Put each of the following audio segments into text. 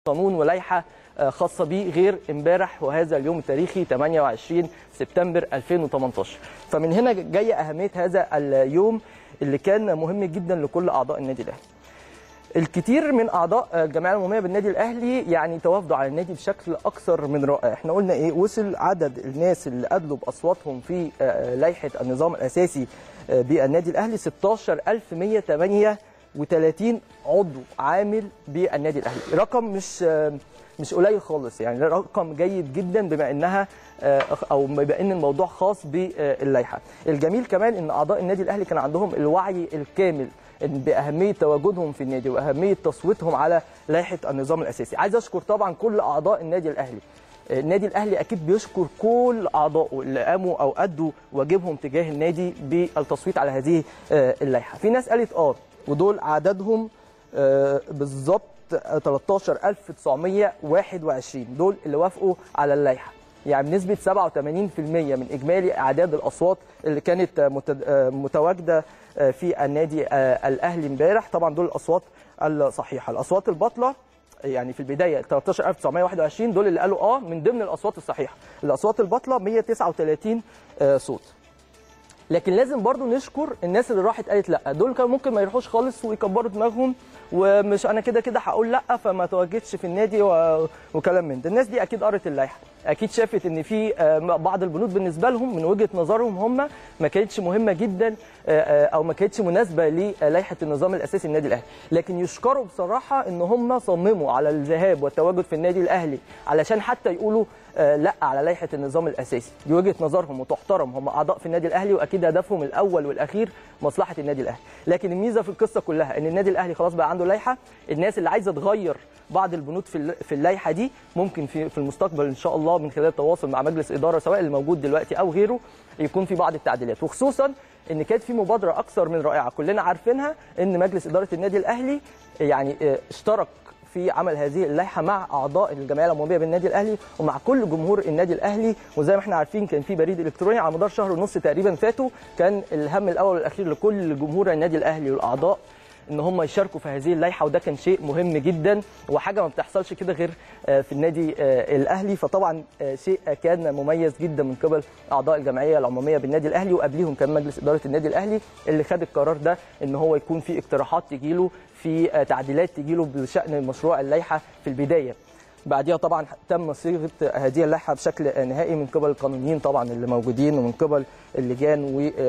قانون ولائحه خاصه بيه غير امبارح وهذا اليوم التاريخي 28 سبتمبر 2018 فمن هنا جايه اهميه هذا اليوم اللي كان مهم جدا لكل اعضاء النادي الاهلي الكثير من اعضاء الجمعيه العموميه بالنادي الاهلي يعني توافدوا على النادي بشكل اكثر من رائع احنا قلنا ايه وصل عدد الناس اللي ادلوا باصواتهم في لائحه النظام الاساسي بالنادي الاهلي 16138 عضو عامل بالنادي الاهلي رقم مش مش قليل خالص يعني رقم جيد جدا بما انها او بما ان الموضوع خاص باللائحه الجميل كمان ان اعضاء النادي الاهلي كان عندهم الوعي الكامل باهميه تواجدهم في النادي واهميه تصويتهم على لائحه النظام الاساسي عايز اشكر طبعا كل اعضاء النادي الاهلي النادي الاهلي اكيد بيشكر كل اعضائه اللي قاموا او ادوا واجبهم تجاه النادي بالتصويت على هذه اللائحه في ناس قالت اه ودول عددهم بالظبط 13921 دول اللي وافقوا على اللائحه يعني بنسبه 87% من اجمالي اعداد الاصوات اللي كانت متواجده في النادي الاهلي امبارح طبعا دول الاصوات الصحيحه الاصوات الباطله يعني في البدايه 13921 دول اللي قالوا اه من ضمن الاصوات الصحيحه الاصوات الباطله 139 صوت لكن لازم برضو نشكر الناس اللي راحت قالت لا دول كانوا ممكن ما يروحوش خالص ويكبروا دماغهم ومش انا كده كده هقول لا فما تواجدش في النادي و... وكلام من ده الناس دي اكيد قرت اللائحه اكيد شافت ان في بعض البنود بالنسبه لهم من وجهه نظرهم هم ما كانتش مهمه جدا او ما كانتش مناسبه للائحه النظام الاساسي للنادي الاهلي لكن يشكروا بصراحه ان هم صمموا على الذهاب والتواجد في النادي الاهلي علشان حتى يقولوا لا على لائحه النظام الاساسي دي وجهه نظرهم وتحترم هم اعضاء في النادي الاهلي واكيد هدفهم الاول والاخير مصلحه النادي الاهلي لكن الميزه في القصه كلها ان النادي الاهلي خلاص بقى عنده لائحه الناس اللي عايزه تغير بعض البنود في في اللائحه دي ممكن في في المستقبل ان شاء الله من خلال التواصل مع مجلس اداره سواء اللي موجود دلوقتي او غيره يكون في بعض التعديلات وخصوصا ان كانت في مبادره اكثر من رائعه كلنا عارفينها ان مجلس اداره النادي الاهلي يعني اشترك في عمل هذه اللائحه مع اعضاء الجمعيه العموميه بالنادي الاهلي ومع كل جمهور النادي الاهلي وزي ما احنا عارفين كان في بريد الكتروني على مدار شهر ونص تقريبا فاتوا كان الهم الاول والاخير لكل جمهور النادي الاهلي والاعضاء ان هم يشاركوا في هذه اللائحه وده كان شيء مهم جدا وحاجه ما بتحصلش كده غير في النادي الاهلي فطبعا شيء كان مميز جدا من قبل اعضاء الجمعيه العموميه بالنادي الاهلي وقبليهم كان مجلس اداره النادي الاهلي اللي خد القرار ده ان هو يكون في اقتراحات تجيله في تعديلات تجيله بشان مشروع اللائحه في البدايه بعديها طبعا تم صيغه هذه اللائحه بشكل نهائي من قبل القانونيين طبعا اللي موجودين ومن قبل اللجان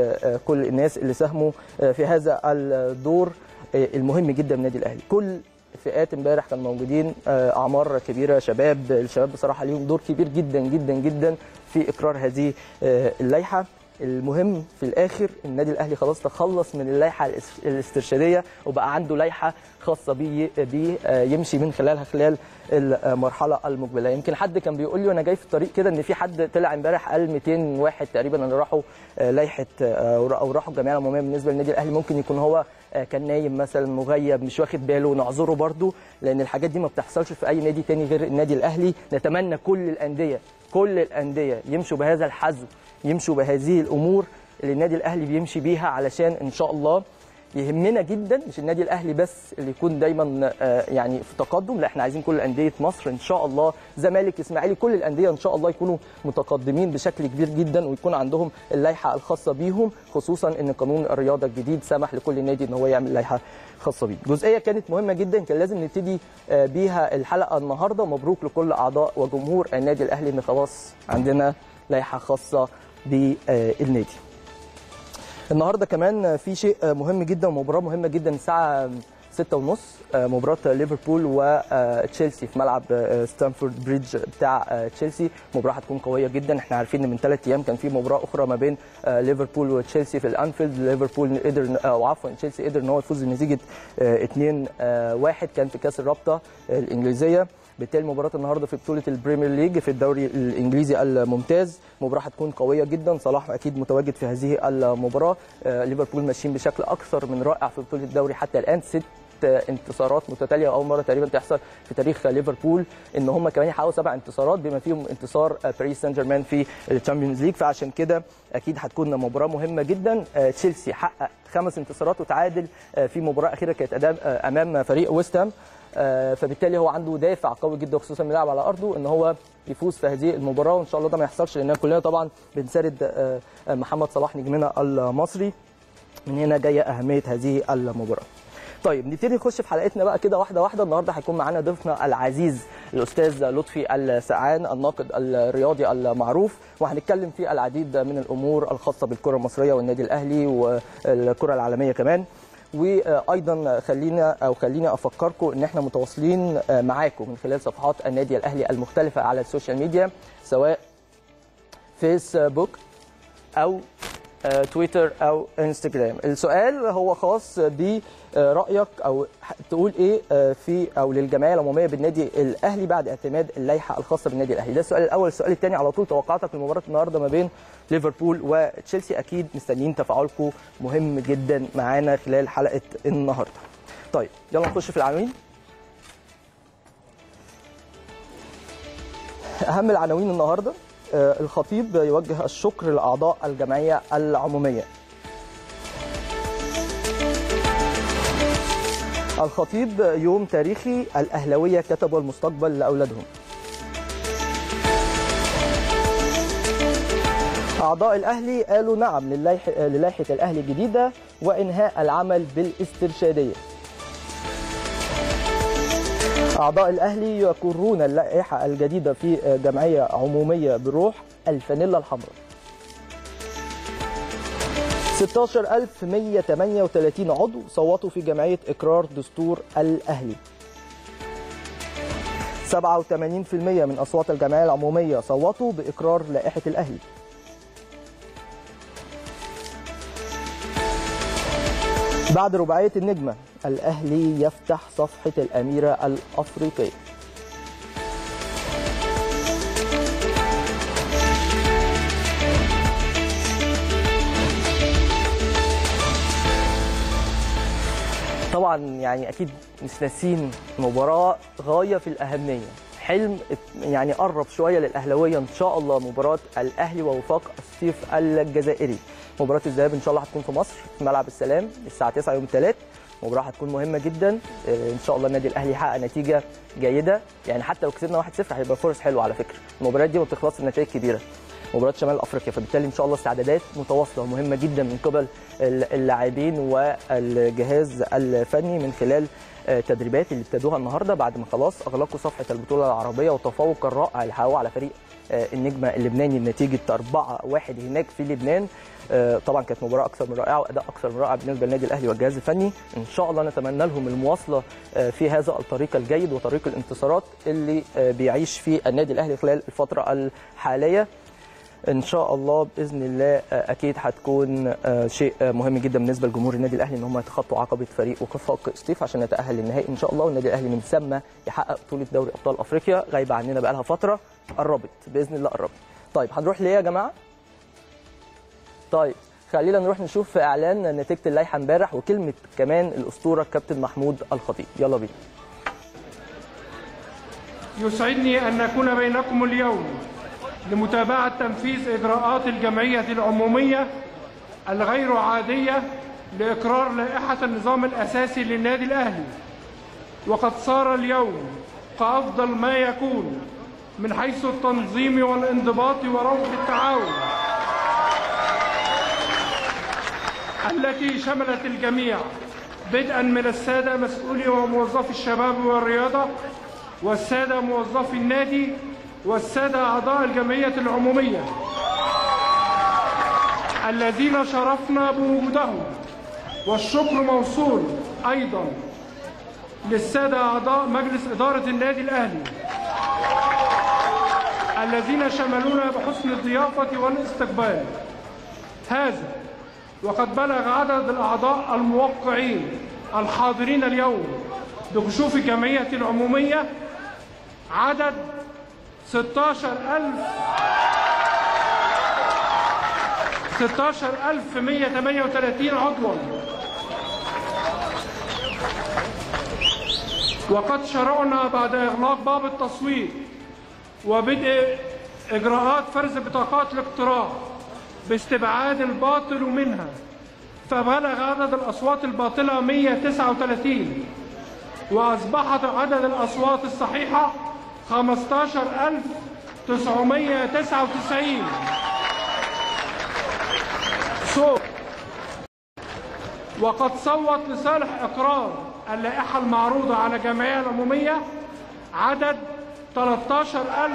وكل الناس اللي ساهموا في هذا الدور المهم جدا من النادي الاهلي كل فئات امبارح كانوا موجودين اعمار كبيره شباب الشباب بصراحه ليهم دور كبير جدا جدا جدا في اقرار هذه اللائحه المهم في الاخر النادي الاهلي خلاص تخلص من اللائحه الاسترشاديه وبقى عنده لائحه خاصه بيه بي يمشي من خلالها خلال المرحله المقبله يمكن حد كان بيقول لي وانا جاي في الطريق كده ان في حد طلع امبارح قال 200 واحد تقريبا اللي راحوا لائحه او راحوا الجمعيه العموميه بالنسبه للنادي الاهلي ممكن يكون هو كان نايم مثلا مغيب مش واخد باله نعذره برده لان الحاجات دي ما بتحصلش في اي نادي تاني غير النادي الاهلي نتمنى كل الانديه كل الانديه يمشوا بهذا الحذو يمشوا بهذه الامور اللي النادي الاهلي بيمشي بيها علشان ان شاء الله يهمنا جدا مش النادي الاهلي بس اللي يكون دايما يعني في تقدم لا احنا عايزين كل انديه مصر ان شاء الله زمالك اسماعيلي كل الانديه ان شاء الله يكونوا متقدمين بشكل كبير جدا ويكون عندهم اللائحه الخاصه بيهم خصوصا ان قانون الرياضه الجديد سمح لكل نادي ان هو يعمل لائحه خاصه بيه جزئيه كانت مهمه جدا كان لازم نبتدي بيها الحلقه النهارده مبروك لكل اعضاء وجمهور النادي الاهلي ان خلاص عندنا لائحه خاصه بالنادي النهارده كمان في شيء مهم جدا ومباراه مهمه جدا الساعه 6 ونص مباراة ليفربول وتشيلسي في ملعب ستانفورد بريدج بتاع تشيلسي مباراة هتكون قوية جدا احنا عارفين ان من ثلاث ايام كان في مباراة اخرى ما بين ليفربول وتشيلسي في الانفيلد ليفربول قدر او عفوا تشيلسي قدر ان هو يفوز بنتيجة 2 1 كان في كاس الرابطة الانجليزية بالتالي مباراة النهارده في بطولة البريمير ليج في الدوري الانجليزي الممتاز مباراة هتكون قوية جدا صلاح اكيد متواجد في هذه المباراة ليفربول ماشيين بشكل اكثر من رائع في بطولة الدوري حتى الان ست انتصارات متتاليه اول مره تقريبا تحصل في تاريخ ليفربول ان هم كمان يحققوا سبع انتصارات بما فيهم انتصار باريس سان جيرمان في الشامبيونز ليج فعشان كده اكيد هتكون مباراه مهمه جدا تشيلسي حقق خمس انتصارات وتعادل في مباراه اخيره كانت امام فريق ويست هام آه، فبالتالي هو عنده دافع قوي جدا خصوصا بيلعب على ارضه ان هو يفوز في هذه المباراه وان شاء الله ده ما يحصلش لان كلنا طبعا بنسرد آه، آه، محمد صلاح نجمنا المصري من هنا جايه اهميه هذه المباراه طيب نبتدي نخش في حلقتنا بقى كده واحده واحده النهارده هيكون معانا ضيفنا العزيز الاستاذ لطفي السعان الناقد الرياضي المعروف وهنتكلم في العديد من الامور الخاصه بالكره المصريه والنادي الاهلي والكره العالميه كمان وايضا خلينا او خليني افكركم ان احنا متواصلين معاكم من خلال صفحات النادي الاهلي المختلفه على السوشيال ميديا سواء فيسبوك او آه، تويتر او انستجرام السؤال هو خاص برايك او ح- تقول ايه آه، في او للجمعيه العموميه بالنادي الاهلي بعد اعتماد اللائحه الخاصه بالنادي الاهلي ده السؤال الاول السؤال الثاني على طول توقعاتك لمباراه النهارده ما بين ليفربول وتشيلسي اكيد مستنيين تفاعلكم مهم جدا معانا خلال حلقه النهارده طيب يلا نخش في العناوين اهم العناوين النهارده آه، الخطيب يوجه الشكر لاعضاء الجمعيه العموميه الخطيب يوم تاريخي الاهلاويه كتبوا المستقبل لاولادهم اعضاء الاهلي قالوا نعم للائحه للائحه الاهلي الجديده وانهاء العمل بالاسترشاديه أعضاء الأهلي يقرون اللائحة الجديدة في جمعية عمومية بروح الفانيلا الحمراء 16138 عضو صوتوا في جمعية إقرار دستور الأهلي 87% من أصوات الجمعية العمومية صوتوا بإقرار لائحة الأهلي بعد رباعية النجمة الأهلي يفتح صفحة الأميرة الأفريقية طبعا يعني اكيد مش ناسين مباراه غايه في الاهميه حلم يعني قرب شويه للاهلاويه ان شاء الله مباراه الاهلي ووفاق الصيف الجزائري مباراه الذهاب ان شاء الله هتكون في مصر في ملعب السلام الساعه 9 يوم الثلاث مباراه هتكون مهمه جدا آه، ان شاء الله النادي الاهلي يحقق نتيجه جيده يعني حتى لو كسبنا 1-0 هيبقى فرص حلوه على فكره المباريات دي ما بتخلصش بنتائج كبيره مباراه شمال افريقيا فبالتالي ان شاء الله استعدادات متواصله ومهمه جدا من قبل اللاعبين والجهاز الفني من خلال آه، تدريبات اللي ابتدوها النهارده بعد ما خلاص اغلقوا صفحه البطوله العربيه والتفوق الرائع اللي حققوه على فريق آه، النجمه اللبناني بنتيجه 4-1 هناك في لبنان آه، طبعا كانت مباراه اكثر من رائعه واداء اكثر من رائع بالنسبه للنادي الاهلي والجهاز الفني ان شاء الله نتمنى لهم المواصله آه، في هذا الطريق الجيد وطريق الانتصارات اللي آه، بيعيش فيه النادي الاهلي خلال الفتره الحاليه ان شاء الله باذن الله آه، اكيد هتكون آه، شيء آه، مهم جدا بالنسبه لجمهور النادي الاهلي ان هم يتخطوا عقبه فريق وفاق سطيف عشان يتاهل للنهائي ان شاء الله والنادي الاهلي من ثم يحقق بطوله دوري ابطال افريقيا غايبه عننا بقى لها فتره قربت باذن الله قربت طيب هنروح ليه يا جماعه طيب خلينا نروح نشوف اعلان نتيجه اللائحه امبارح وكلمه كمان الاسطوره الكابتن محمود الخطيب يلا بينا يسعدني أن نكون بينكم اليوم لمتابعة تنفيذ إجراءات الجمعية العمومية الغير عادية لإقرار لائحة النظام الأساسي للنادي الأهلي وقد صار اليوم كأفضل ما يكون من حيث التنظيم والانضباط وروح التعاون التي شملت الجميع بدءا من السادة مسؤولي وموظفي الشباب والرياضة والسادة موظفي النادي والسادة أعضاء الجمعية العمومية الذين شرفنا بوجودهم والشكر موصول أيضا للسادة أعضاء مجلس إدارة النادي الأهلي الذين شملونا بحسن الضيافة والاستقبال هذا وقد بلغ عدد الأعضاء الموقعين الحاضرين اليوم بكشوف الجمعية العمومية عدد 16000 16138 عضوا وقد شرعنا بعد إغلاق باب التصويت وبدء إجراءات فرز بطاقات الاقتراع باستبعاد الباطل منها فبلغ عدد الأصوات الباطلة 139 وأصبحت عدد الأصوات الصحيحة 15999 صوت وقد صوت لصالح إقرار اللائحة المعروضة على الجمعية العمومية عدد 13000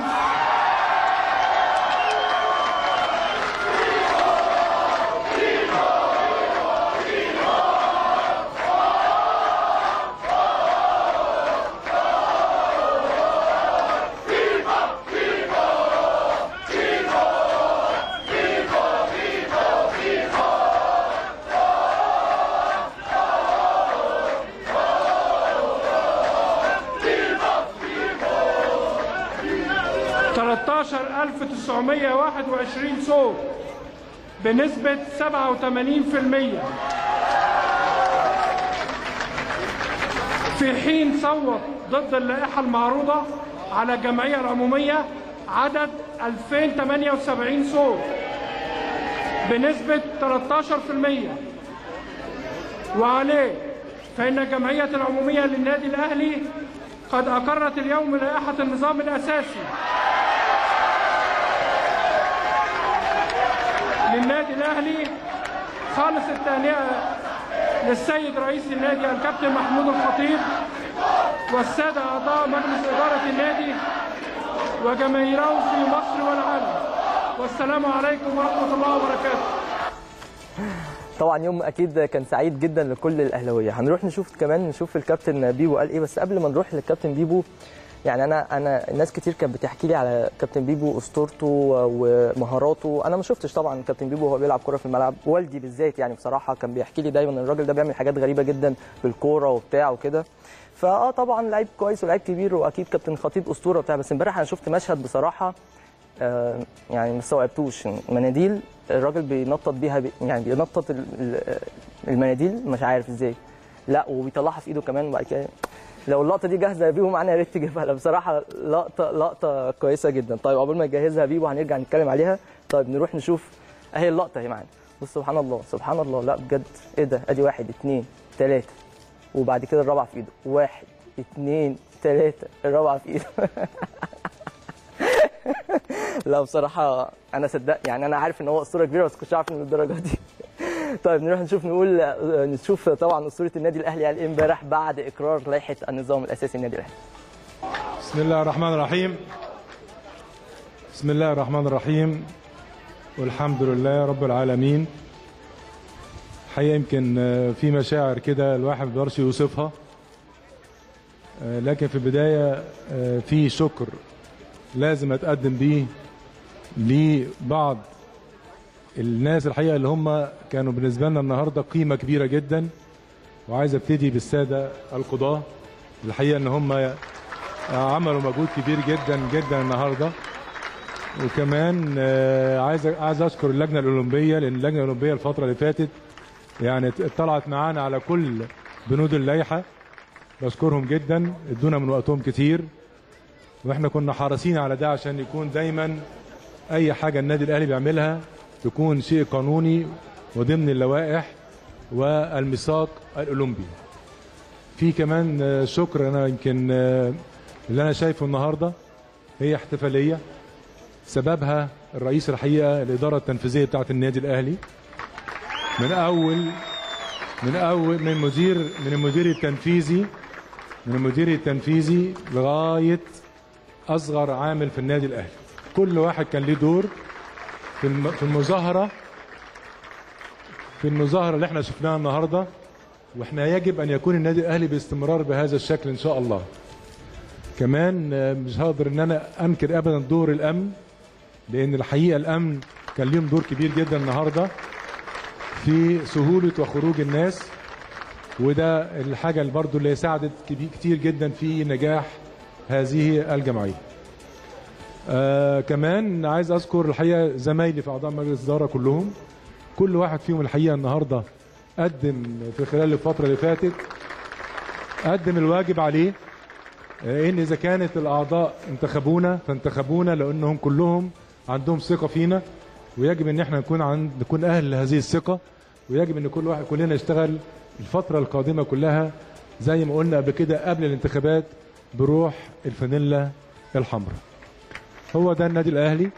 13921 صوت بنسبة 87% في حين صوت ضد اللائحة المعروضة على الجمعية العمومية عدد 2078 صوت بنسبة 13% وعليه فإن الجمعية العمومية للنادي الأهلي قد أقرت اليوم لائحة النظام الأساسي للنادي الأهلي خالص التهنئة للسيد رئيس النادي الكابتن محمود الخطيب والسادة أعضاء مجلس إدارة النادي وجماهيره في مصر والعالم والسلام عليكم ورحمة الله وبركاته طبعا يوم اكيد كان سعيد جدا لكل الاهلاويه هنروح نشوف كمان نشوف الكابتن بيبو قال ايه بس قبل ما نروح للكابتن بيبو يعني انا انا ناس كتير كانت بتحكي لي على كابتن بيبو اسطورته ومهاراته انا ما شفتش طبعا كابتن بيبو وهو بيلعب كوره في الملعب والدي بالذات يعني بصراحه كان بيحكي لي دايما ان الراجل ده بيعمل حاجات غريبه جدا بالكوره وبتاع وكده فاه طبعا لعيب كويس ولعيب كبير واكيد كابتن خطيب اسطوره وبتاع بس امبارح انا شفت مشهد بصراحه آه يعني ما استوعبتوش مناديل الراجل بينطط بيها بي يعني بينطط ال- ال- المناديل مش عارف ازاي لا وبيطلعها في ايده كمان وبعد كده لو اللقطه دي جاهزه يا بيبو معانا يا ريت تجيبها لها بصراحه لقطه لقطه كويسه جدا طيب قبل ما يجهزها بيبو هنرجع نتكلم عليها طيب نروح نشوف اهي اللقطه اهي معانا بص سبحان الله سبحان الله لا بجد ايه ده ادي واحد اتنين تلاته وبعد كده الرابعه في ايده واحد اتنين تلاته الرابعه في ايده لا بصراحة أنا صدق يعني أنا عارف إن هو أسطورة كبيرة بس كنتش عارف إن الدرجة دي. طيب نروح نشوف نقول نشوف طبعا أسطورة النادي الأهلي قال إيه امبارح بعد إقرار لائحة النظام الأساسي للنادي الأهلي. بسم الله الرحمن الرحيم بسم الله الرحمن الرحيم والحمد لله رب العالمين حقيقة يمكن آه، في مشاعر كده الواحد ما بيقدرش يوصفها آه، لكن في البداية آه، في شكر لازم أتقدم بيه لبعض الناس الحقيقة اللي هم كانوا بالنسبة لنا النهاردة قيمة كبيرة جدا وعايز ابتدي بالسادة القضاة الحقيقة ان هم عملوا مجهود كبير جدا جدا النهارده وكمان آه، عايز عايز اشكر اللجنه الاولمبيه لان اللجنه الاولمبيه الفتره اللي فاتت يعني اطلعت معانا على كل بنود اللائحه بشكرهم جدا ادونا من وقتهم كتير واحنا كنا حريصين على ده عشان يكون دايما اي حاجه النادي الاهلي بيعملها تكون شيء قانوني وضمن اللوائح والميثاق الاولمبي في كمان آه، شكر انا يمكن آه، اللي انا شايفه النهارده هي احتفاليه سببها الرئيس الحقيقه الاداره التنفيذيه بتاعه النادي الاهلي من اول من اول من مدير من المدير التنفيذي من المدير التنفيذي لغايه اصغر عامل في النادي الاهلي كل واحد كان ليه دور في الم- في المظاهره في المظاهره اللي احنا شفناها النهارده واحنا يجب ان يكون النادي الاهلي باستمرار بهذا الشكل ان شاء الله كمان آه، مش هقدر ان انا انكر ابدا دور الامن لان الحقيقه الامن كان ليهم دور كبير جدا النهارده في سهوله وخروج الناس وده الحاجه اللي برضو اللي ساعدت كبي- كتير جدا في نجاح هذه الجمعيه آه كمان عايز اذكر الحقيقه زمايلي في اعضاء مجلس الاداره كلهم كل واحد فيهم الحقيقه النهارده قدم في خلال الفتره اللي فاتت قدم الواجب عليه آه، ان اذا كانت الاعضاء انتخبونا فانتخبونا لانهم كلهم عندهم ثقه فينا ويجب ان احنا نكون عند نكون اهل لهذه الثقه ويجب ان كل واحد كلنا يشتغل الفتره القادمه كلها زي ما قلنا قبل كده قبل الانتخابات بروح الفانيلا الحمراء هو ده النادي الاهلي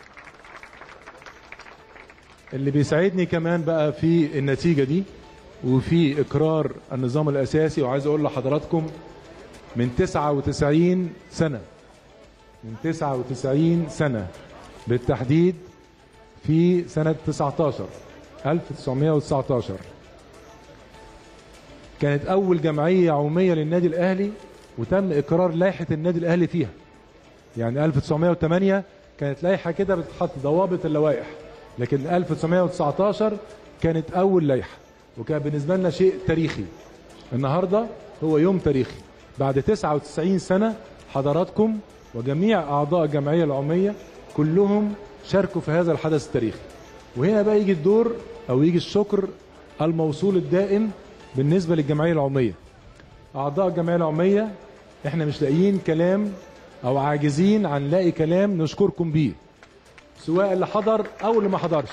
اللي بيساعدني كمان بقى في النتيجه دي وفي اقرار النظام الاساسي وعايز اقول لحضراتكم من 99 سنه من 99 سنه بالتحديد في سنه 19 1919 كانت اول جمعيه عموميه للنادي الاهلي وتم اقرار لائحه النادي الاهلي فيها يعني 1908 كانت لائحه كده بتحط ضوابط اللوائح لكن 1919 كانت اول لائحه وكان بالنسبه لنا شيء تاريخي النهارده هو يوم تاريخي بعد 99 سنه حضراتكم وجميع اعضاء الجمعيه العموميه كلهم شاركوا في هذا الحدث التاريخي وهنا بقى يجي الدور او يجي الشكر الموصول الدائم بالنسبه للجمعيه العموميه اعضاء الجمعيه العموميه احنا مش لاقيين كلام او عاجزين عن نلاقي كلام نشكركم بيه سواء اللي حضر او اللي ما حضرش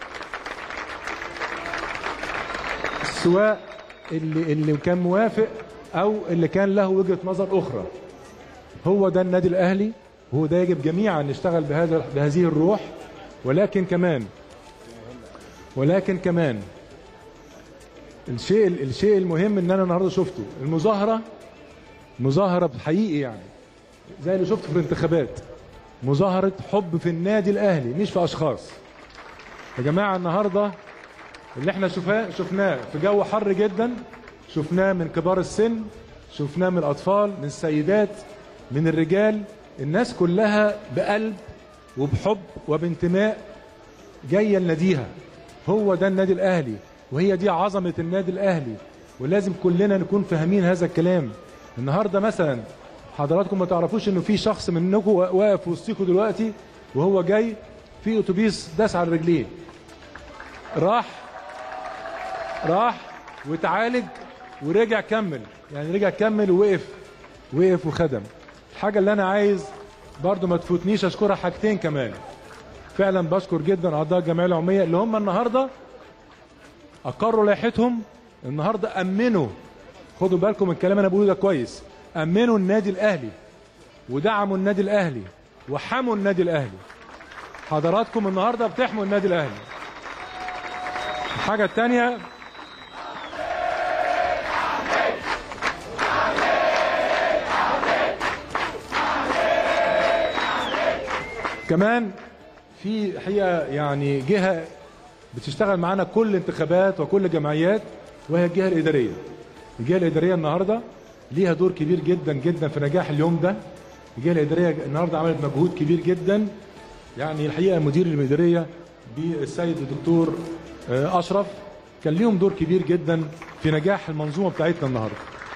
سواء اللي اللي كان موافق او اللي كان له وجهه نظر اخرى هو ده النادي الاهلي وهو ده يجب جميعا نشتغل بهذا بهذه الروح ولكن كمان ولكن كمان الشيء الشيء المهم ان انا النهارده شفته المظاهره مظاهره حقيقي يعني زي اللي شفته في الانتخابات مظاهره حب في النادي الاهلي مش في اشخاص يا جماعه النهارده اللي احنا شفاه شفناه في جو حر جدا شفناه من كبار السن شفناه من الاطفال من السيدات من الرجال الناس كلها بقلب وبحب وبانتماء جايه لناديها هو ده النادي الاهلي وهي دي عظمه النادي الاهلي ولازم كلنا نكون فاهمين هذا الكلام النهارده مثلا حضراتكم ما تعرفوش انه في شخص منكم واقف وسطيكم دلوقتي وهو جاي في اتوبيس داس على رجليه راح راح وتعالج ورجع كمل يعني رجع كمل ووقف وقف وخدم الحاجة اللي أنا عايز برضو ما تفوتنيش أشكرها حاجتين كمان فعلا بشكر جدا أعضاء الجمعية العمومية اللي هم النهاردة أقروا لائحتهم النهاردة أمنوا خدوا بالكم من الكلام أنا بقوله ده كويس أمنوا النادي الأهلي ودعموا النادي الأهلي وحموا النادي الأهلي حضراتكم النهاردة بتحموا النادي الأهلي الحاجة التانية كمان في حقيقة يعني جهة بتشتغل معانا كل انتخابات وكل جمعيات وهي الجهة الإدارية الجهة الإدارية النهاردة ليها دور كبير جدا جدا في نجاح اليوم ده الجهة الإدارية النهاردة عملت مجهود كبير جدا يعني الحقيقة مدير الإدارية بالسيد الدكتور أشرف كان ليهم دور كبير جدا في نجاح المنظومة بتاعتنا النهاردة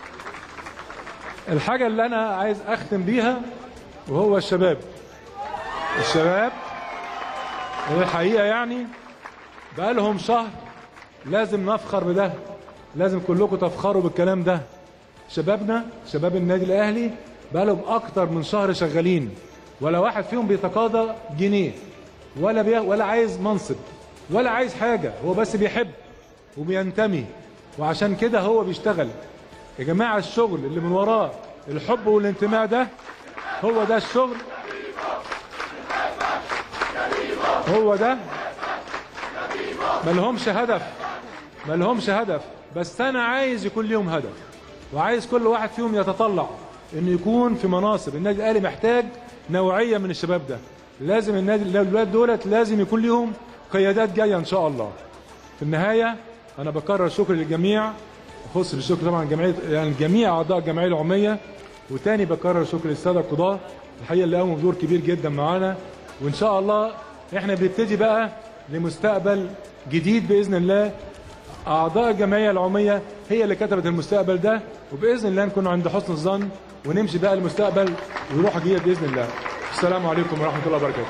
الحاجة اللي أنا عايز أختم بيها وهو الشباب الشباب الحقيقة يعني بقالهم شهر لازم نفخر بده لازم كلكم تفخروا بالكلام ده شبابنا شباب النادي الأهلي بقالهم أكتر من شهر شغالين ولا واحد فيهم بيتقاضى جنيه ولا بي ولا عايز منصب ولا عايز حاجة هو بس بيحب وبينتمي وعشان كده هو بيشتغل يا جماعة الشغل اللي من وراه الحب والانتماء ده هو ده الشغل هو ده ملهمش هدف ملهمش هدف بس انا عايز يكون ليهم هدف وعايز كل واحد فيهم يتطلع انه يكون في مناصب النادي الاهلي محتاج نوعيه من الشباب ده لازم النادي الولاد دولت لازم يكون ليهم قيادات جايه ان شاء الله في النهايه انا بكرر شكر للجميع خص بالشكر طبعا جمعيه يعني جميع اعضاء الجمعيه العموميه وتاني بكرر شكر للساده القضاه الحقيقه اللي قاموا بدور كبير جدا معانا وان شاء الله احنا بنبتدي بقى لمستقبل جديد باذن الله اعضاء الجمعيه العموميه هي اللي كتبت المستقبل ده وباذن الله نكون عند حسن الظن ونمشي بقى المستقبل ويروح جديد باذن الله السلام عليكم ورحمه الله وبركاته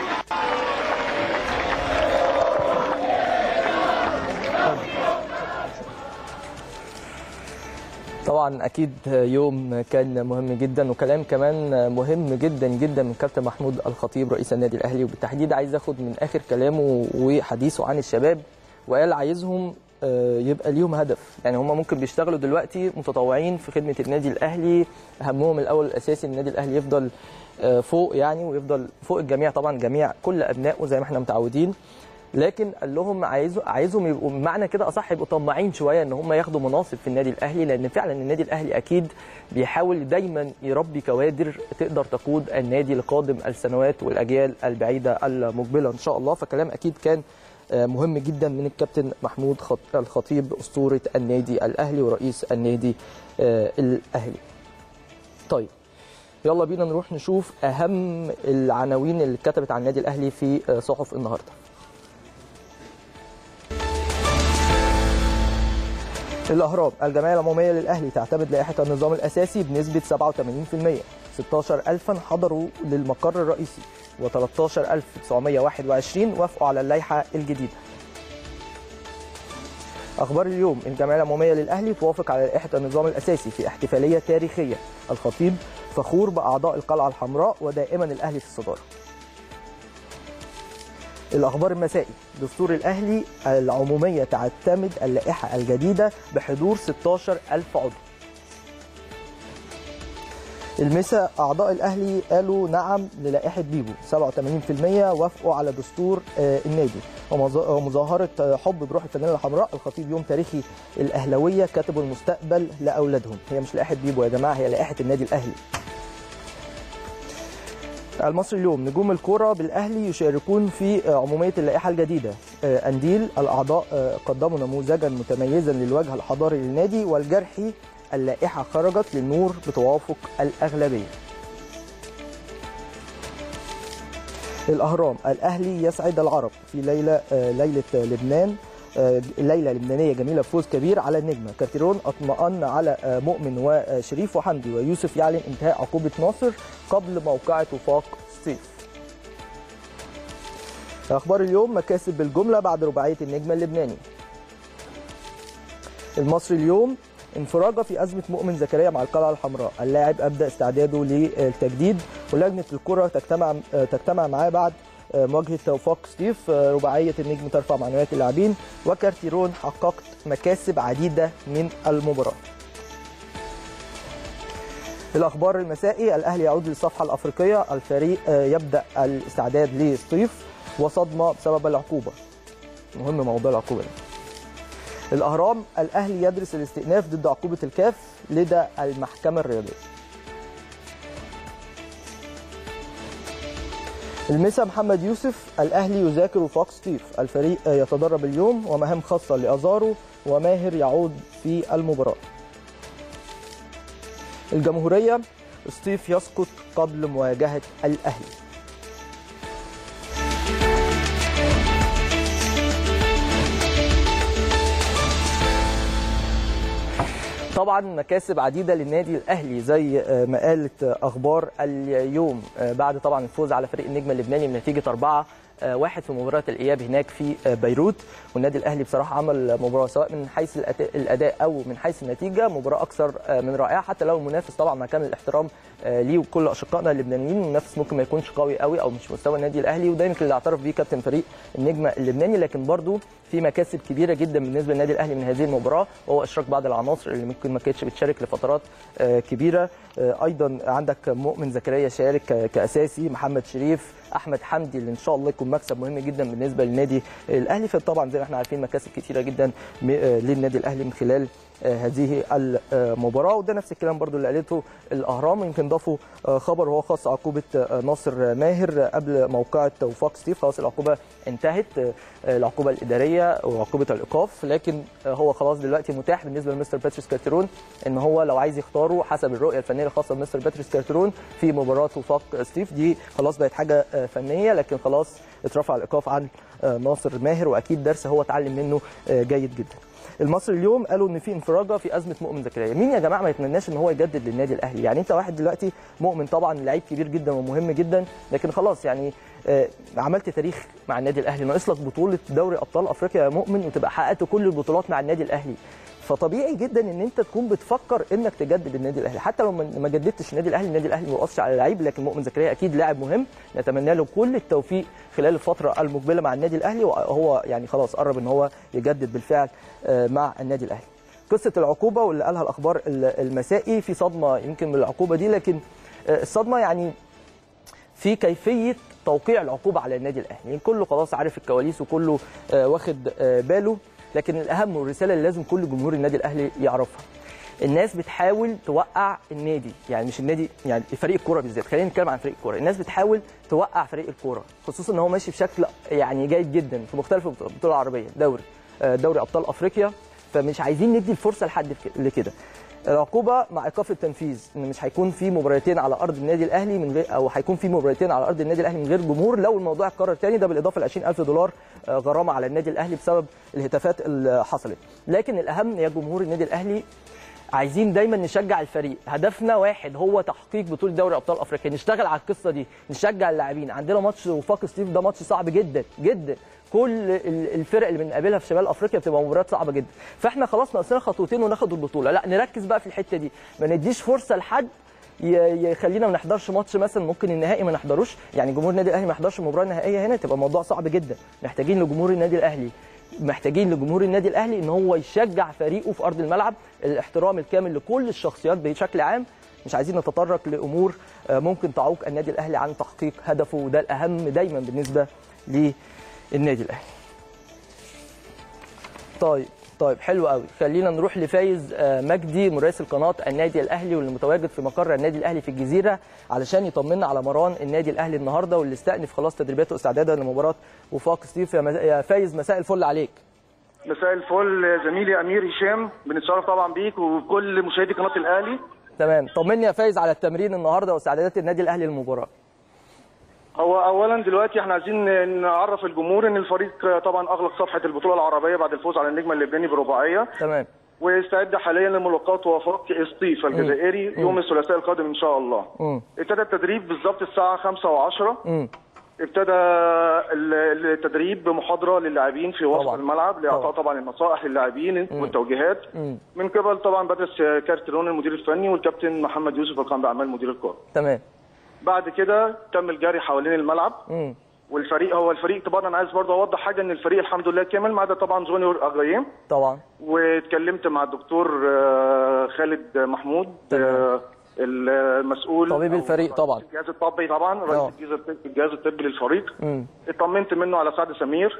طبعا اكيد يوم كان مهم جدا وكلام كمان مهم جدا جدا من كابتن محمود الخطيب رئيس النادي الاهلي وبالتحديد عايز اخد من اخر كلامه وحديثه عن الشباب وقال عايزهم آه، يبقى ليهم هدف يعني هم ممكن بيشتغلوا دلوقتي متطوعين في خدمه النادي الاهلي همهم الاول الاساسي ان النادي الاهلي يفضل آه، فوق يعني ويفضل فوق الجميع طبعا جميع كل ابنائه زي ما احنا متعودين لكن قال لهم عايزه عايزهم يبقوا بمعنى كده اصح يبقوا طماعين شويه ان هم ياخدوا مناصب في النادي الاهلي لان فعلا النادي الاهلي اكيد بيحاول دايما يربي كوادر تقدر تقود النادي لقادم السنوات والاجيال البعيده المقبله ان شاء الله فكلام اكيد كان آه، مهم جدا من الكابتن محمود خط- الخطيب اسطوره النادي الاهلي ورئيس النادي آه، الاهلي. طيب يلا بينا نروح نشوف اهم العناوين اللي اتكتبت عن النادي الاهلي في آه، صحف النهارده. الأهرام الجمعية العمومية للأهلي تعتمد لائحة النظام الأساسي بنسبة 87% 16000 حضروا للمقر الرئيسي و13921 وافقوا على اللائحة الجديدة أخبار اليوم الجمعية العمومية للأهلي توافق على لائحة النظام الأساسي في احتفالية تاريخية الخطيب فخور بأعضاء القلعة الحمراء ودائما الأهلي في الصدارة الأخبار المسائي دستور الأهلي العمومية تعتمد اللائحة الجديدة بحضور 16 ألف عضو المسا أعضاء الأهلي قالوا نعم للائحة بيبو 87% وافقوا على دستور آه، النادي ومظا- ومظاهرة آه، حب بروح الفانيلا الحمراء الخطيب يوم تاريخي الأهلوية كتبوا المستقبل لأولادهم هي مش لائحة بيبو يا جماعة هي لائحة النادي الأهلي المصري اليوم نجوم الكرة بالأهلي يشاركون في آه، عمومية اللائحة الجديدة آه، أنديل الأعضاء آه، قدموا نموذجا متميزا للوجه الحضاري للنادي والجرحي اللائحة خرجت للنور بتوافق الأغلبية الأهرام الأهلي يسعد العرب في ليلة آه، ليلة لبنان آه، ليلة لبنانية جميلة بفوز كبير على النجمة كارتيرون اطمأن على آه، مؤمن وشريف وحمدي ويوسف يعلن انتهاء عقوبة ناصر قبل موقعة وفاق سيف أخبار اليوم مكاسب بالجملة بعد رباعية النجم اللبناني المصري اليوم انفراجة في أزمة مؤمن زكريا مع القلعة الحمراء اللاعب أبدأ استعداده للتجديد ولجنة الكرة تجتمع تجتمع معاه بعد مواجهة وفاق ستيف رباعية النجم ترفع معنويات اللاعبين وكارتيرون حققت مكاسب عديدة من المباراة الأخبار المسائي الأهلي يعود للصفحة الأفريقية الفريق يبدأ الاستعداد لستيف وصدمة بسبب العقوبة مهم موضوع العقوبة ده. الأهرام الأهلي يدرس الاستئناف ضد عقوبة الكاف لدى المحكمة الرياضية المسا محمد يوسف الأهلي يذاكر وفاق ستيف الفريق يتدرب اليوم ومهام خاصة لأزارو وماهر يعود في المباراة الجمهورية ستيف يسقط قبل مواجهة الأهلي طبعا مكاسب عديده للنادي الاهلي زي ما قالت اخبار اليوم بعد طبعا الفوز على فريق النجم اللبناني بنتيجه 4 واحد في مباراه الاياب هناك في بيروت والنادي الاهلي بصراحه عمل مباراه سواء من حيث الاداء او من حيث النتيجه مباراه اكثر من رائعه حتى لو المنافس طبعا مع كامل الاحترام ليه وكل اشقائنا اللبنانيين المنافس ممكن ما يكونش قوي قوي او مش مستوى النادي الاهلي وده يمكن اللي اعترف بيه كابتن فريق النجم اللبناني لكن برضو في مكاسب كبيره جدا بالنسبه للنادي الاهلي من هذه المباراه وهو اشراك بعض العناصر اللي ممكن ما كانتش بتشارك لفترات كبيره ايضا عندك مؤمن زكريا شارك كاساسي محمد شريف احمد حمدي اللي ان شاء الله يكون مكسب مهم جدا بالنسبه للنادي الاهلي فطبعا زي ما احنا عارفين مكاسب كثيره جدا للنادي الاهلي من خلال هذه المباراه وده نفس الكلام برضو اللي قالته الاهرام يمكن ضافوا خبر وهو خاص عقوبه ناصر ماهر قبل موقعه وفاق ستيف خلاص العقوبه انتهت العقوبه الاداريه وعقوبه الايقاف لكن هو خلاص دلوقتي متاح بالنسبه لمستر باتريس كارتيرون ان هو لو عايز يختاره حسب الرؤيه الفنيه الخاصه بمستر باتريس كارتيرون في مباراه وفاق ستيف دي خلاص بقت حاجه فنيه لكن خلاص اترفع الايقاف عن ناصر ماهر واكيد درس هو اتعلم منه جيد جدا المصري اليوم قالوا ان في انفراجه في ازمه مؤمن زكريا مين يا جماعه ما يتمناش ان هو يجدد للنادي الاهلي يعني انت واحد دلوقتي مؤمن طبعا لعيب كبير جدا ومهم جدا لكن خلاص يعني آه عملت تاريخ مع النادي الاهلي ناقص لك بطوله دوري ابطال افريقيا يا مؤمن وتبقى حققت كل البطولات مع النادي الاهلي فطبيعي جدا ان انت تكون بتفكر انك تجدد النادي الاهلي حتى لو ما ما جددتش النادي الاهلي النادي الاهلي ما بيوقفش على لعيب لكن مؤمن زكريا اكيد لاعب مهم نتمنى له كل التوفيق خلال الفتره المقبله مع النادي الاهلي وهو يعني خلاص قرب ان هو يجدد بالفعل آه، مع النادي الاهلي قصه العقوبه واللي قالها الاخبار ال- المسائي في صدمه يمكن من العقوبه دي لكن آه، الصدمه يعني في كيفيه توقيع العقوبه على النادي الاهلي يعني كله خلاص عارف الكواليس وكله آه، واخد آه، باله لكن الاهم والرساله اللي لازم كل جمهور النادي الاهلي يعرفها الناس بتحاول توقع النادي يعني مش النادي يعني فريق الكوره بالذات خلينا نتكلم عن فريق الكوره الناس بتحاول توقع فريق الكوره خصوصا ان هو ماشي بشكل يعني جيد جدا في مختلف البطولات العربيه دوري آه، دوري ابطال افريقيا فمش عايزين ندي الفرصه لحد لكده العقوبه مع ايقاف التنفيذ ان مش هيكون في مباراتين على ارض النادي الاهلي من غير او هيكون في مباراتين على ارض النادي الاهلي من غير جمهور لو الموضوع اتكرر تاني ده بالاضافه ل 20000 دولار آه، غرامه على النادي الاهلي بسبب الهتافات اللي حصلت لكن الاهم يا جمهور النادي الاهلي عايزين دايما نشجع الفريق هدفنا واحد هو تحقيق بطوله دوري ابطال افريقيا نشتغل على القصه دي نشجع اللاعبين عندنا ماتش وفاق ستيف ده ماتش صعب جدا جدا كل ال- الفرق اللي بنقابلها في شمال افريقيا بتبقى مباريات صعبه جدا فاحنا خلاص ناقصنا خطوتين وناخد البطوله لا نركز بقى في الحته دي ما نديش فرصه لحد ي- يخلينا ما نحضرش ماتش مثلا ممكن النهائي ما نحضروش يعني جمهور النادي الاهلي ما يحضرش المباراه النهائيه هنا تبقى الموضوع صعب جدا محتاجين لجمهور النادي الاهلي محتاجين لجمهور النادي الاهلي ان هو يشجع فريقه في ارض الملعب الاحترام الكامل لكل الشخصيات بشكل عام مش عايزين نتطرق لامور آه، ممكن تعوق النادي الاهلي عن تحقيق هدفه وده الاهم دايما بالنسبه للنادي الاهلي طيب طيب حلو قوي خلينا نروح لفايز آه، مجدي مراسل قناه النادي الاهلي واللي متواجد في مقر النادي الاهلي في الجزيره علشان يطمنا على مران النادي الاهلي النهارده واللي استأنف خلاص تدريباته استعدادا لمباراه وفاق ستيف يا مز- يا فايز مساء الفل عليك مساء الفل زميلي امير هشام بنتشرف طبعا بيك وكل مشاهدي قناه الاهلي تمام طمني يا فايز على التمرين النهارده واستعدادات النادي الاهلي للمباراه هو اولا دلوقتي احنا عايزين نعرف الجمهور ان الفريق طبعا اغلق صفحه البطوله العربيه بعد الفوز على النجم اللبناني برباعيه تمام ويستعد حاليا لملاقاه وفاق اسطيف الجزائري يوم الثلاثاء القادم ان شاء الله مم. ابتدى التدريب بالظبط الساعه 5 و10 امم ابتدى ال- التدريب بمحاضره للاعبين في وسط طبعا. الملعب لاعطاء طبعا النصائح للاعبين والتوجيهات مم. من قبل طبعا بدرس كارترون المدير الفني والكابتن محمد يوسف القائم باعمال مدير الكره تمام بعد كده تم الجري حوالين الملعب امم والفريق هو الفريق طبعا انا عايز برضه اوضح حاجه ان الفريق الحمد لله كامل ما عدا طبعا جونيور اجايم طبعا واتكلمت مع الدكتور آه، خالد محمود آه، المسؤول طبيب أو الفريق طبعا. الجهاز الطبي طبعا آه. رئيس الجهاز الطبي الجهاز الطبي للفريق امم اطمنت منه على سعد سمير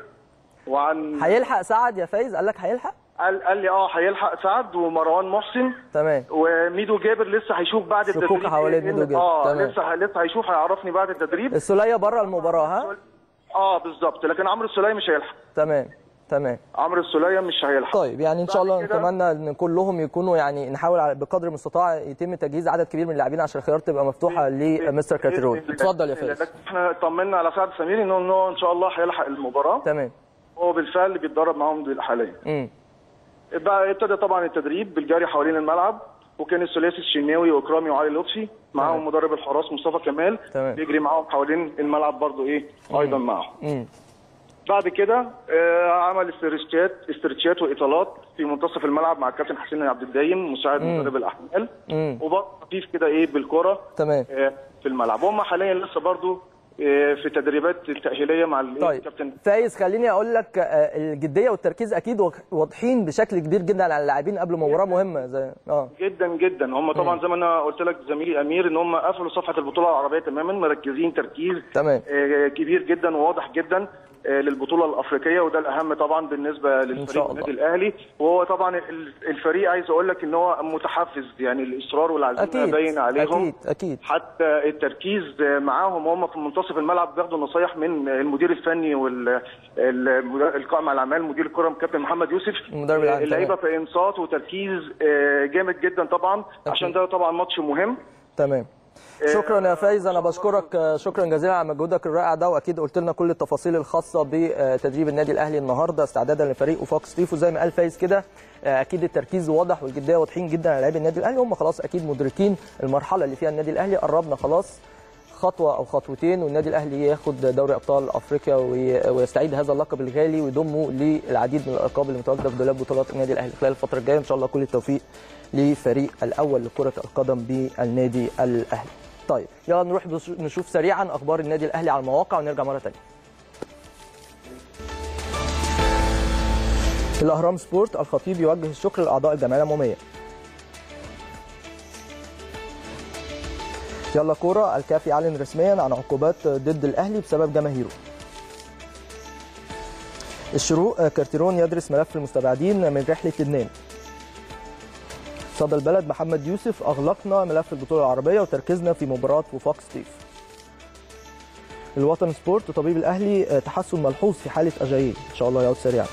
وعن هيلحق سعد يا فايز قال لك هيلحق قال, قال لي اه هيلحق سعد ومروان محسن تمام وميدو جابر لسه هيشوف بعد شكوك التدريب حوالين إيه- ميدو جابر. اه تمام. لسه لسه هيشوف هيعرفني بعد التدريب السوليه بره المباراه ها اه بالظبط لكن عمرو السوليه مش هيلحق تمام تمام عمرو السوليه مش هيلحق طيب يعني ان شاء بعد الله كده- نتمنى ان كلهم يكونوا يعني نحاول على- بقدر المستطاع يتم تجهيز عدد كبير من اللاعبين عشان الخيار تبقى مفتوحه لمستر كاترون بإذن الله. اتفضل يا بإذن الله. فايز احنا طمنا على سعد سمير انه إن هو ان شاء الله هيلحق المباراه تمام هو بالفعل بيتدرب معاهم دل- حاليا امم بقى ابتدى طبعا التدريب بالجري حوالين الملعب وكان الثلاثي الشناوي واكرامي وعلي لطفي معاهم تمام. مدرب الحراس مصطفى كمال تمام. بيجري معاهم حوالين الملعب برضو ايه ايضا معاهم امم بعد كده آه، عمل استرتشات استرتشات واطالات في منتصف الملعب مع الكابتن حسين عبد الدايم مساعد مدرب الاحمال امم وبرضه خفيف كده ايه بالكره تمام آه، في الملعب هم حاليا لسه برضو آه، في تدريبات التأهيلية مع ال- طيب الكابتن فايز خليني اقول لك آه، الجديه والتركيز اكيد واضح- واضحين بشكل كبير جدا على اللاعبين قبل مباراه مهمه زي اه جدا جدا هم طبعا زي ما انا قلت لك زميلي امير ان هم قفلوا صفحه البطوله العربيه تماما مركزين تركيز تمام. آه، كبير جدا وواضح جدا آه، للبطوله الافريقيه وده الاهم طبعا بالنسبه شاء للفريق الله. النادي الاهلي وهو طبعا ال- الفريق عايز اقول لك ان هو متحفز يعني الاصرار والعزيمه اكيد باين عليهم اكيد اكيد حتى التركيز معاهم هم في منتصف الملعب بياخدوا نصايح من المدير الفني والقائم على الاعمال مدير الكره كابتن محمد يوسف المدرب العام، اللعيبه تمام. في انصات وتركيز آه، جامد جدا طبعا عشان ده طبعا ماتش مهم تمام شكرا يا فايز انا بشكرك آه، شكرا جزيلا على مجهودك الرائع ده واكيد قلت لنا كل التفاصيل الخاصه بتدريب النادي الاهلي النهارده استعدادا لفريق وفاق ستيف وزي ما قال فايز كده آه، اكيد التركيز واضح والجديه واضحين جدا على لاعبي النادي الاهلي هم خلاص اكيد مدركين المرحله اللي فيها النادي الاهلي قربنا خلاص خطوه او خطوتين والنادي الاهلي ياخد دوري ابطال افريقيا وي- ويستعيد هذا اللقب الغالي ويضمه للعديد من الالقاب اللي متواجده في دولاب بطولات النادي الاهلي خلال الفتره الجايه ان شاء الله كل التوفيق لفريق الاول لكره القدم بالنادي الاهلي. طيب يلا نروح بش- نشوف سريعا اخبار النادي الاهلي على المواقع ونرجع مره ثانيه. الاهرام سبورت الخطيب يوجه الشكر لاعضاء الجمعيه العموميه. يلا كوره الكاف يعلن رسميا عن عقوبات ضد الاهلي بسبب جماهيره. الشروق كارتيرون يدرس ملف المستبعدين من رحله لبنان. صدى البلد محمد يوسف اغلقنا ملف البطوله العربيه وتركيزنا في مباراه وفاق ستيف. الوطن سبورت طبيب الاهلي تحسن ملحوظ في حاله اجاييه ان شاء الله يعود سريعا.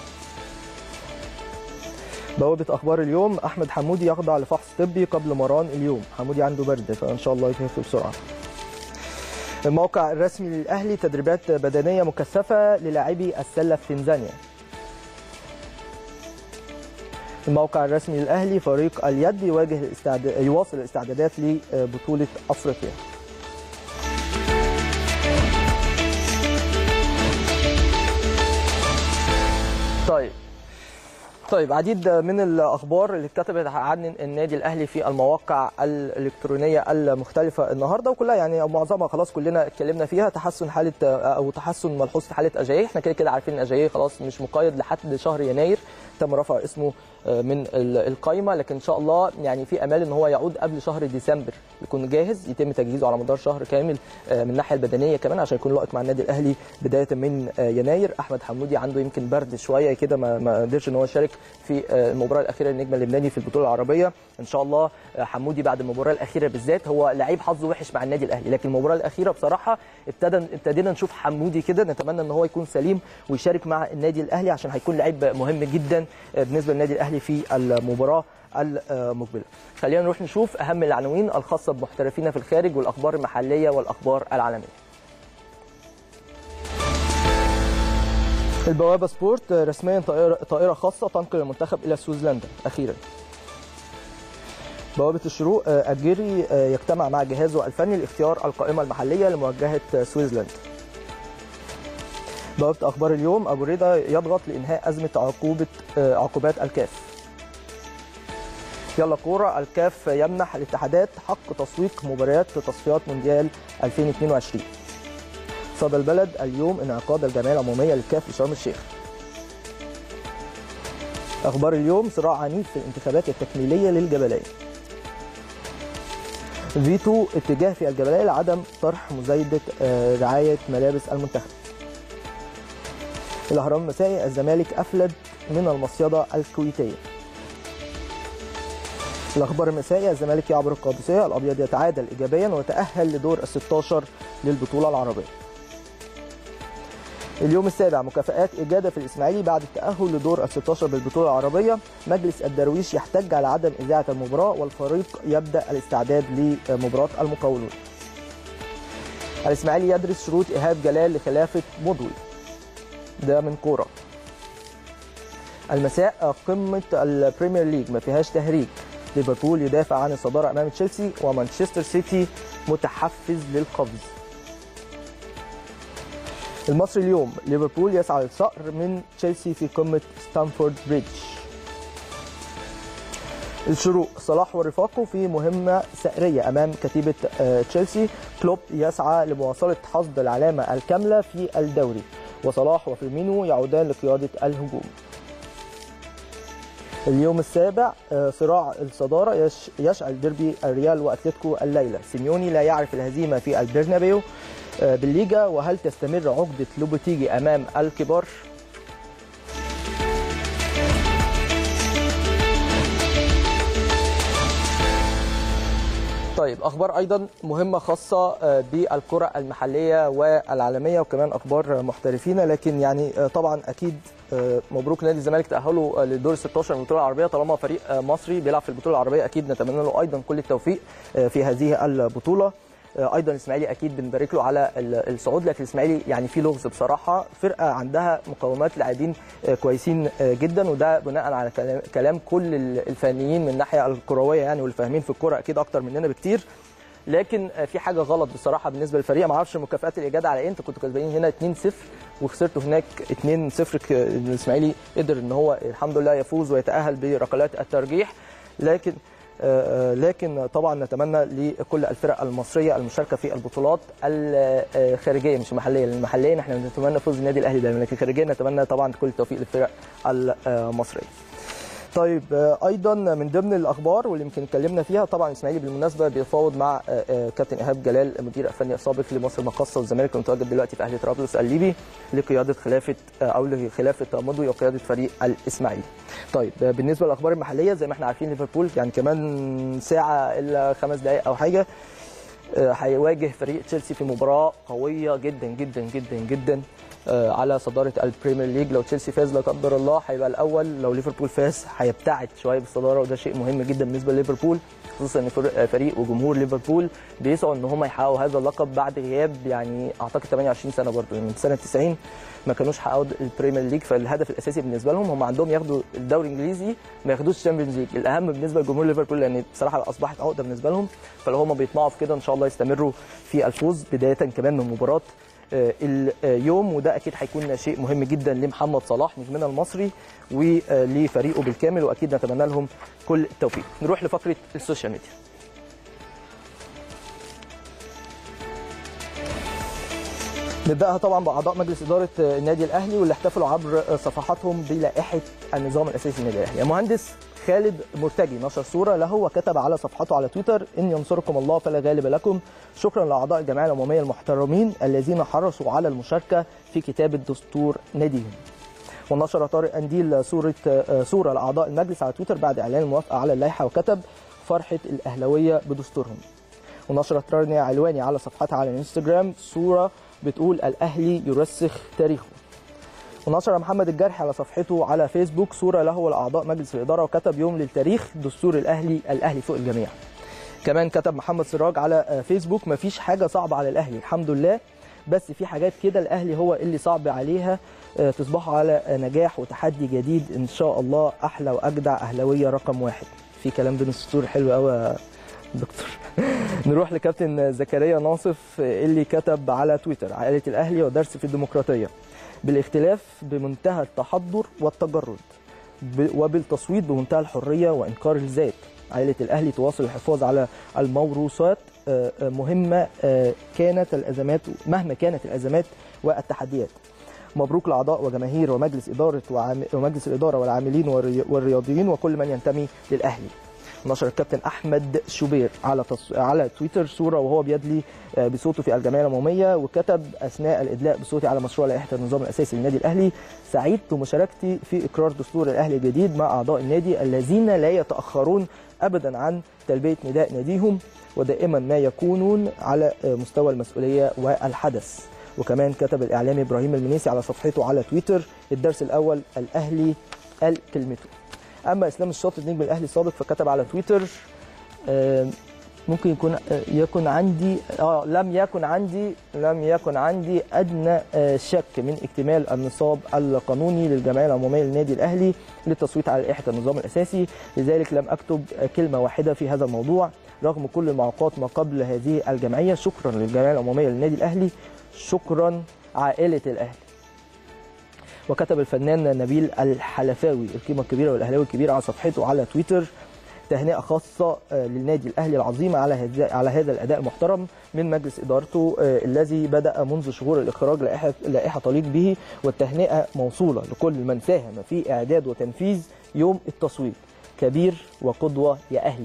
بوابة أخبار اليوم أحمد حمودي يخضع لفحص طبي قبل مران اليوم حمودي عنده برد فإن شاء الله يخف بسرعة الموقع الرسمي للأهلي تدريبات بدنية مكثفة للاعبي السلة في تنزانيا الموقع الرسمي للأهلي فريق اليد يواجه الاستعد... يواصل الاستعدادات لبطولة أفريقيا طيب طيب عديد من الاخبار اللي اتكتبت عن النادي الاهلي في المواقع الالكترونيه المختلفه النهارده وكلها يعني او معظمها خلاص كلنا اتكلمنا فيها تحسن حاله او تحسن ملحوظ في حاله اجاييه احنا كده كده عارفين ان اجاييه خلاص مش مقيد لحد شهر يناير تم رفع اسمه من القائمه لكن ان شاء الله يعني في امال ان هو يعود قبل شهر ديسمبر يكون جاهز يتم تجهيزه على مدار شهر كامل من الناحيه البدنيه كمان عشان يكون لائق مع النادي الاهلي بدايه من يناير احمد حمودي عنده يمكن برد شويه كده ما ما قدرش ان هو يشارك في المباراه الاخيره للنجم اللبناني في البطوله العربيه ان شاء الله حمودي بعد المباراه الاخيره بالذات هو لعيب حظه وحش مع النادي الاهلي لكن المباراه الاخيره بصراحه ابتدى ابتدينا نشوف حمودي كده نتمنى ان هو يكون سليم ويشارك مع النادي الاهلي عشان هيكون لعيب مهم جدا بالنسبه للنادي الاهلي في المباراه المقبله. خلينا نروح نشوف اهم العناوين الخاصه بمحترفين في الخارج والاخبار المحليه والاخبار العالميه. البوابه سبورت رسميا طائره طائره خاصه تنقل المنتخب الى سويسرلندا اخيرا. بوابه الشروق اجيري يجتمع مع جهازه الفني لاختيار القائمه المحليه لمواجهه سويسرلندا. بوابه اخبار اليوم ابو رضا يضغط لانهاء ازمه عقوبه عقوبات الكاف. يلا كوره الكاف يمنح الاتحادات حق تسويق مباريات تصفيات مونديال 2022. صدى البلد اليوم انعقاد الجمعيه العموميه للكاف في شرم الشيخ. اخبار اليوم صراع عنيف في الانتخابات التكميليه للجبليه. فيتو اتجاه في الجبليه لعدم طرح مزايده رعايه ملابس المنتخب. الاهرام المسائي الزمالك افلد من المصيده الكويتيه. الاخبار المسائيه الزمالك يعبر القادسيه الابيض يتعادل ايجابيا ويتاهل لدور ال 16 للبطوله العربيه. اليوم السابع مكافآت إجادة في الإسماعيلي بعد التأهل لدور ال 16 بالبطولة العربية مجلس الدرويش يحتج على عدم إذاعة المباراة والفريق يبدأ الاستعداد لمباراة المقاولون الإسماعيلي يدرس شروط إيهاب جلال لخلافة مضوي ده من كورة المساء قمة البريمير ليج ما فيهاش تهريج ليفربول يدافع عن الصدارة أمام تشيلسي ومانشستر سيتي متحفز للقفز المصري اليوم ليفربول يسعى للصقر من تشيلسي في قمة ستانفورد بريدج الشروق صلاح ورفاقه في مهمة سأرية أمام كتيبة تشيلسي كلوب يسعى لمواصلة حصد العلامة الكاملة في الدوري وصلاح وفيرمينو يعودان لقيادة الهجوم اليوم السابع صراع الصدارة يشعل ديربي الريال وأتلتيكو الليلة سيميوني لا يعرف الهزيمة في البرنابيو بالليجا وهل تستمر عقدة لوبوتيجي أمام الكبار؟ طيب اخبار ايضا مهمه خاصه بالكره المحليه والعالميه وكمان اخبار محترفين لكن يعني طبعا اكيد مبروك نادي الزمالك تاهله للدور 16 من البطوله العربيه طالما فريق مصري بيلعب في البطوله العربيه اكيد نتمنى له ايضا كل التوفيق في هذه البطوله ايضا الاسماعيلي اكيد بنبارك له على الصعود لكن الاسماعيلي يعني في لغز بصراحه فرقه عندها مقومات لاعبين كويسين جدا وده بناء على كلام كل الفنيين من الناحيه الكرويه يعني والفاهمين في الكوره اكيد اكتر مننا بكتير لكن آه، في حاجه غلط بصراحه بالنسبه للفريق ما اعرفش مكافئات الاجاده على ايه انتوا كنتوا كسبانين هنا 2-0 وخسرتوا هناك 2-0 ك- الاسماعيلي قدر ان هو الحمد لله يفوز ويتاهل بركلات الترجيح لكن آه، آه، لكن طبعا نتمنى لكل الفرق المصريه المشاركه في البطولات الخارجيه مش المحليه لان المحليه احنا نتمنى فوز النادي الاهلي دايما لكن الخارجيه نتمنى طبعا كل التوفيق للفرق المصريه طيب آه، ايضا من ضمن الاخبار واللي يمكن اتكلمنا فيها طبعا الاسماعيلي بالمناسبه بيتفاوض مع آه، آه، كابتن ايهاب جلال المدير الفني السابق لمصر المقاصه والزمالك المتواجد دلوقتي في اهلي طرابلس الليبي لقياده خلافه آه، او لخلافه مضوي وقياده فريق الاسماعيلي. طيب آه، بالنسبه للاخبار المحليه زي ما احنا عارفين ليفربول يعني كمان ساعه الا خمس دقائق او حاجه آه، هيواجه فريق تشيلسي في مباراه قويه جدا جدا جدا جدا آه، على صداره البريمير ليج لو تشيلسي فاز لا قدر الله هيبقى الاول لو ليفربول فاز هيبتعد شويه بالصداره وده شيء مهم جدا بالنسبه لليفربول خصوصا ان فر- فريق وجمهور ليفربول بيسعوا ان هم يحققوا هذا اللقب بعد غياب يعني اعتقد 28 سنه برضه يعني من سنه 90 ما كانوش حققوا البريمير ليج فالهدف الاساسي بالنسبه لهم هم عندهم ياخدوا الدوري الانجليزي ما ياخدوش الشامبيونز ليج الاهم بالنسبه لجمهور ليفربول لان بصراحه اصبحت عقده بالنسبه لهم فلو هم بيطمعوا في كده ان شاء الله يستمروا في الفوز بدايه كمان من مباراه آه، اليوم وده اكيد هيكون شيء مهم جدا لمحمد صلاح نجمنا المصري ولفريقه بالكامل واكيد نتمنى لهم كل التوفيق نروح لفقره السوشيال ميديا نبداها طبعا باعضاء مجلس اداره النادي الاهلي واللي احتفلوا عبر صفحاتهم بلائحه النظام الاساسي للنادي الاهلي المهندس خالد مرتجي نشر صوره له وكتب على صفحته على تويتر ان ينصركم الله فلا غالب لكم شكرا لاعضاء الجمعيه العموميه المحترمين الذين حرصوا على المشاركه في كتابه دستور ناديهم ونشر طارق انديل صوره صوره لاعضاء المجلس على تويتر بعد اعلان الموافقه على اللائحه وكتب فرحه الاهلاويه بدستورهم ونشرت رانيا علواني على صفحتها على الانستجرام صوره بتقول الاهلي يرسخ تاريخه ونشر محمد الجرحي على صفحته على فيسبوك صوره له ولاعضاء مجلس الاداره وكتب يوم للتاريخ دستور الاهلي الاهلي فوق الجميع كمان كتب محمد سراج على فيسبوك مفيش حاجه صعبه على الاهلي الحمد لله بس في حاجات كده الاهلي هو اللي صعب عليها آه، تصبحوا على نجاح وتحدي جديد ان شاء الله احلى واجدع اهلاويه رقم واحد في كلام بين السطور حلو قوي يا دكتور نروح لكابتن زكريا ناصف اللي كتب على تويتر عائله الاهلي ودرس في الديمقراطيه بالاختلاف بمنتهى التحضر والتجرد ب- وبالتصويت بمنتهى الحريه وانكار الذات عائله الاهلي تواصل الحفاظ على الموروثات آه، آه، مهمه آه، كانت الازمات مهما كانت الازمات والتحديات مبروك لاعضاء وجماهير ومجلس اداره وعام- ومجلس الاداره والعاملين والري- والرياضيين وكل من ينتمي للاهلي نشر الكابتن احمد شوبير على تص... على تويتر صوره وهو بيدلي آه، بصوته في الجمعيه العموميه وكتب اثناء الادلاء بصوتي على مشروع لائحه النظام الاساسي للنادي الاهلي سعيد بمشاركتي في اقرار دستور الاهلي الجديد مع اعضاء النادي الذين لا يتاخرون ابدا عن تلبيه نداء ناديهم ودائما ما يكونون على آه، مستوى المسؤوليه والحدث وكمان كتب الاعلامي ابراهيم المنيسي على صفحته على تويتر الدرس الاول الاهلي قال كلمته اما اسلام الشاطر نجم الاهلي السابق فكتب على تويتر آه، ممكن يكون آه، يكن عندي اه لم يكن عندي لم يكن عندي ادنى آه، شك من اكتمال النصاب القانوني للجمعيه العموميه للنادي الاهلي للتصويت على لائحه النظام الاساسي لذلك لم اكتب آه، كلمه واحده في هذا الموضوع رغم كل المعوقات ما قبل هذه الجمعيه شكرا للجمعيه العموميه للنادي الاهلي شكرا عائله الاهلي وكتب الفنان نبيل الحلفاوي القيمه الكبيره والاهلاوي الكبير على صفحته على تويتر تهنئه خاصه آه، للنادي الاهلي العظيم على هذا على هذا الاداء المحترم من مجلس ادارته آه، الذي بدا منذ شهور الاخراج لائحه لائحه تليق به والتهنئه موصوله لكل من ساهم في اعداد وتنفيذ يوم التصويت كبير وقدوه يا اهلي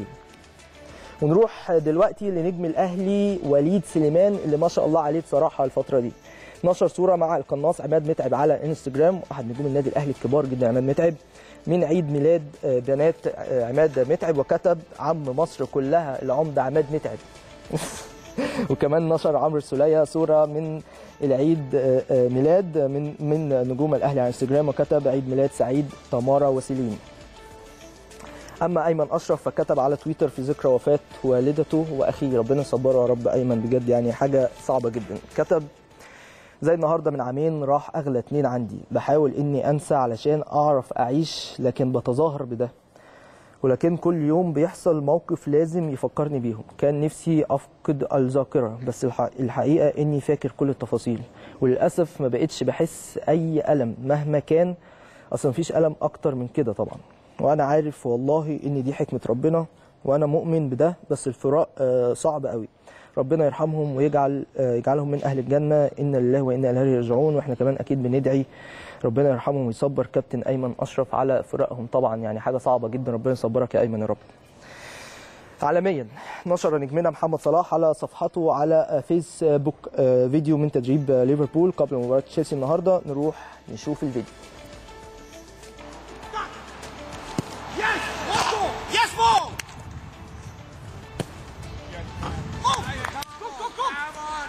ونروح دلوقتي لنجم الاهلي وليد سليمان اللي ما شاء الله عليه بصراحه الفتره دي نشر صوره مع القناص عماد متعب على انستجرام احد نجوم النادي الاهلي الكبار جدا عماد متعب من عيد ميلاد آه، بنات آه، عماد متعب وكتب عم مصر كلها العمده عماد متعب وكمان نشر عمرو السوليه صوره من العيد آه، آه، ميلاد من من نجوم الاهلي على انستجرام وكتب عيد ميلاد سعيد تمارا وسيلين اما ايمن اشرف فكتب على تويتر في ذكرى وفاه والدته واخيه ربنا يصبره يا رب ايمن بجد يعني حاجه صعبه جدا كتب زي النهارده من عامين راح اغلى اتنين عندي بحاول اني انسى علشان اعرف اعيش لكن بتظاهر بده ولكن كل يوم بيحصل موقف لازم يفكرني بيهم كان نفسي افقد الذاكره بس الح- الحقيقه اني فاكر كل التفاصيل وللاسف ما بقتش بحس اي الم مهما كان اصلا مفيش الم اكتر من كده طبعا وانا عارف والله ان دي حكمه ربنا وانا مؤمن بده بس الفراق آه، صعب قوي ربنا يرحمهم ويجعل آه، يجعلهم من اهل الجنه ان لله وانا اليه راجعون واحنا كمان اكيد بندعي ربنا يرحمهم ويصبر كابتن ايمن اشرف على فراقهم طبعا يعني حاجه صعبه جدا ربنا يصبرك يا ايمن يا رب عالميا نشر نجمنا محمد صلاح على صفحته على فيسبوك آه، فيديو من تدريب آه، ليفربول قبل مباراه تشيلسي النهارده نروح نشوف الفيديو Yes! One more! Yes, more! Move! Go, go, go! Come on!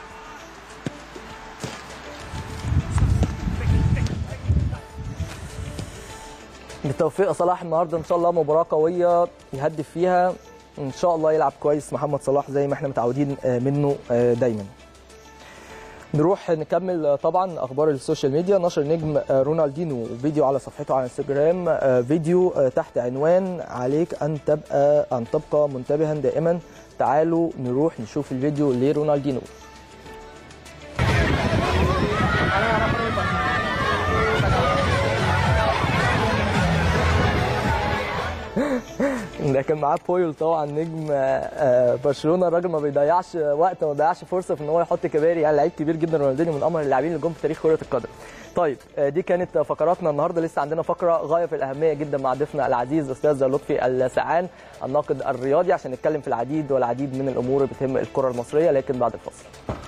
بالتوفيق يا صلاح النهارده ان شاء الله مباراه قويه يهدف فيها ان شاء الله يلعب كويس محمد صلاح زي ما احنا متعودين آه، منه آه، دايما نروح نكمل آه، طبعا اخبار السوشيال ميديا نشر نجم آه، رونالدينو فيديو على صفحته على انستجرام آه، فيديو آه، تحت عنوان عليك ان تبقى ان تبقى منتبها دائما تعالوا نروح نشوف الفيديو لرونالدينو ده كان معاه بويل طبعا نجم آه، آه، برشلونه الراجل ما بيضيعش وقت ما بيضيعش فرصه في ان هو يحط كباري يعني لعيب كبير جدا رونالدينيو من امهر اللاعبين اللي جم في تاريخ كره القدم. طيب آه، دي كانت فقراتنا النهارده لسه عندنا فقره غايه في الاهميه جدا مع ضيفنا العزيز استاذ لطفي السعان الناقد الرياضي عشان نتكلم في العديد والعديد من الامور اللي بتهم الكره المصريه لكن بعد الفاصل.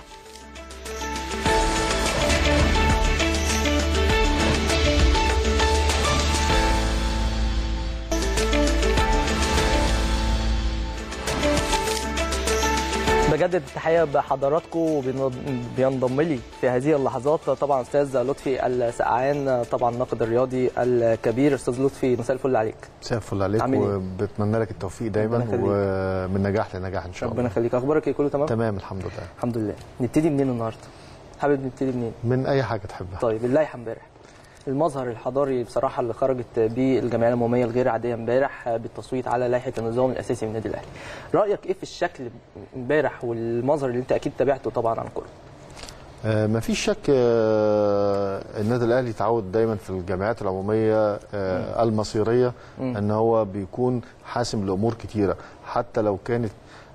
بجدد التحيه بحضراتكم وبينضم لي في هذه اللحظات طبعا استاذ لطفي السقعان طبعا الناقد الرياضي الكبير استاذ لطفي مساء الفل عليك مساء الفل عليك عامل إيه؟ وبتمنى لك التوفيق دايما ربنا يخليك. ومن نجاح لنجاح ان شاء ربنا الله يخليك اخبارك ايه كله تمام تمام الحمد لله الحمد لله نبتدي منين النهارده حابب نبتدي منين من اي حاجه تحبها طيب اللائحه امبارح المظهر الحضاري بصراحه اللي خرجت بيه الجمعيه العموميه الغير عاديه امبارح بالتصويت على لائحه النظام الاساسي من النادي الاهلي رايك ايه في الشكل امبارح والمظهر اللي انت اكيد تابعته طبعا عن كره آه مفيش شك آه النادي الاهلي تعود دايما في الجمعيات العموميه آه المصيريه ان هو بيكون حاسم لامور كتيره حتى لو كانت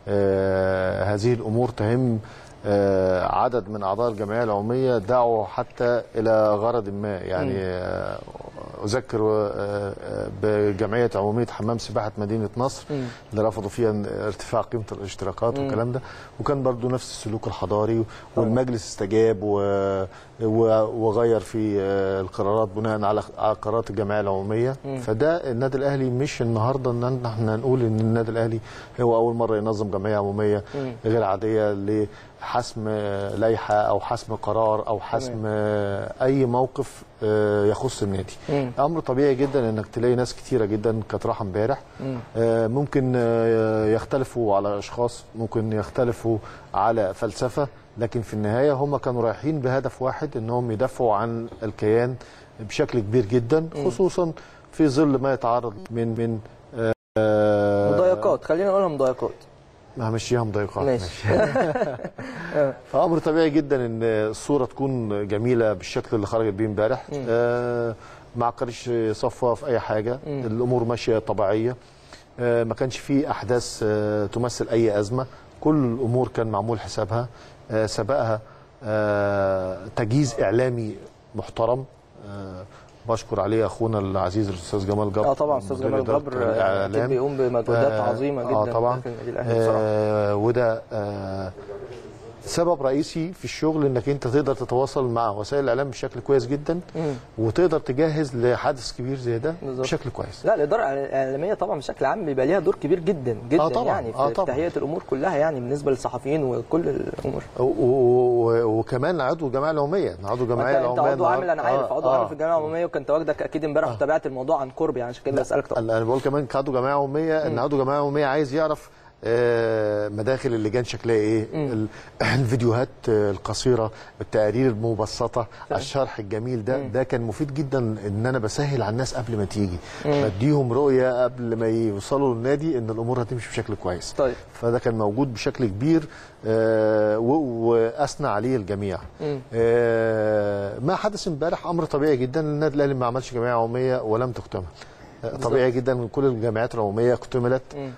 آه هذه الامور تهم آه عدد من اعضاء الجمعيه العموميه دعوا حتى الى غرض ما يعني آه اذكر آه، آه، بجمعيه عموميه حمام سباحه مدينه نصر اللي رفضوا فيها ارتفاع قيمه الاشتراكات والكلام ده وكان برضو نفس السلوك الحضاري والمجلس استجاب و... و... وغير في آه، القرارات بناء على على قرارات الجمعيه العموميه فده النادي الاهلي مش النهارده ان احنا نقول ان النادي الاهلي هو اول مره ينظم جمعيه عموميه غير عاديه لحسم آه، لائحه او حسم قرار او حسم آه، اي موقف آه، يخص النادي امر طبيعي جدا انك تلاقي ناس كتيره جدا كانت رايحه امبارح آه، ممكن آه، يختلفوا على اشخاص ممكن يختلفوا على فلسفه لكن في النهايه هم كانوا رايحين بهدف واحد انهم يدافعوا عن الكيان بشكل كبير جدا خصوصا في ظل ما يتعرض من من آه، مضايقات خلينا نقولها مضايقات همشيها مضايقات ماشي فامر طبيعي جدا ان الصوره تكون جميله بالشكل اللي خرجت بيه امبارح آه ما عقرش صفوه في اي حاجه الامور ماشيه طبيعيه آه ما كانش فيه احداث آه تمثل اي ازمه كل الامور كان معمول حسابها آه سبقها آه تجهيز اعلامي محترم آه بشكر عليه اخونا العزيز الاستاذ جمال جبر اه طبعا استاذ مدير جمال إدارة جبر اكيد الإعلام. بيقوم بمجهودات آه، عظيمه جدا آه طبعا داخل النادي الاهلي بصراحه آه وده آه سبب رئيسي في الشغل انك انت تقدر تتواصل مع وسائل الاعلام بشكل كويس جدا وتقدر تجهز لحدث لكبير زي ده بالظبط. بشكل كويس لا الاداره الاعلاميه طبعا بشكل عام بيبقى ليها دور كبير جدا جدا آه طبعاً، يعني في, آه في طبعاً. تهيئه الامور كلها يعني بالنسبه للصحفيين وكل الامور و- و- وكمان عضو الجمعيه العموميه عضو الجمعيه انت انت العموميه عضو عامل انا عارف آه، عضو آه. عامل في الجامعه العموميه وكان تواجدك اكيد امبارح وتابعت الموضوع عن قرب يعني عشان كده بسالك طبعا انا بقول كمان كعضو جمعيه عموميه ان عضو جمعيه عموميه عايز يعرف آه، مداخل اللجان شكلها ايه ال- الفيديوهات آه، القصيره التقارير المبسطه الشرح الجميل ده ده كان مفيد جدا ان انا بسهل على الناس قبل ما تيجي بديهم رؤيه قبل ما يوصلوا للنادي ان الامور هتمشي بشكل كويس طيب. فده كان موجود بشكل كبير آه، و- واثنى عليه الجميع آه، ما حدث امبارح امر طبيعي جدا النادي الاهلي ما عملش جمعيه عموميه ولم تكتمل آه، طبيعي جدا من كل الجمعيات العموميه اكتملت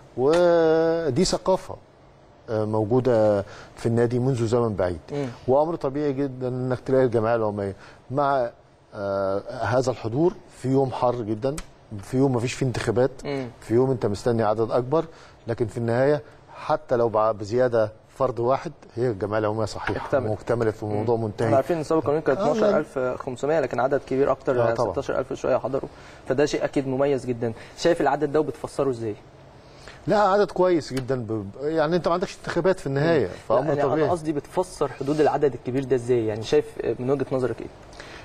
ودي ثقافه آه، موجوده في النادي منذ زمن بعيد وامر طبيعي جدا انك تلاقي الجمعيه العموميه مع آه، هذا الحضور في يوم حر جدا في يوم ما فيش فيه انتخابات في يوم انت مستني عدد اكبر لكن في النهايه حتى لو بع- بزياده فرد واحد هي الجمعيه العموميه صحيحه اكتملت. واكتملت في الموضوع احنا منتهي عارفين ان سابق القانون كانت آه، 12500 لكن عدد كبير اكتر آه، يعني طبعا. 16000 شويه حضروا فده شيء اكيد مميز جدا شايف العدد ده وبتفسره ازاي؟ لا عدد كويس جدا ب... يعني انت ما عندكش انتخابات في النهايه لا، فامر يعني طبيعي انا قصدي بتفسر حدود العدد الكبير ده ازاي يعني شايف من وجهه نظرك ايه؟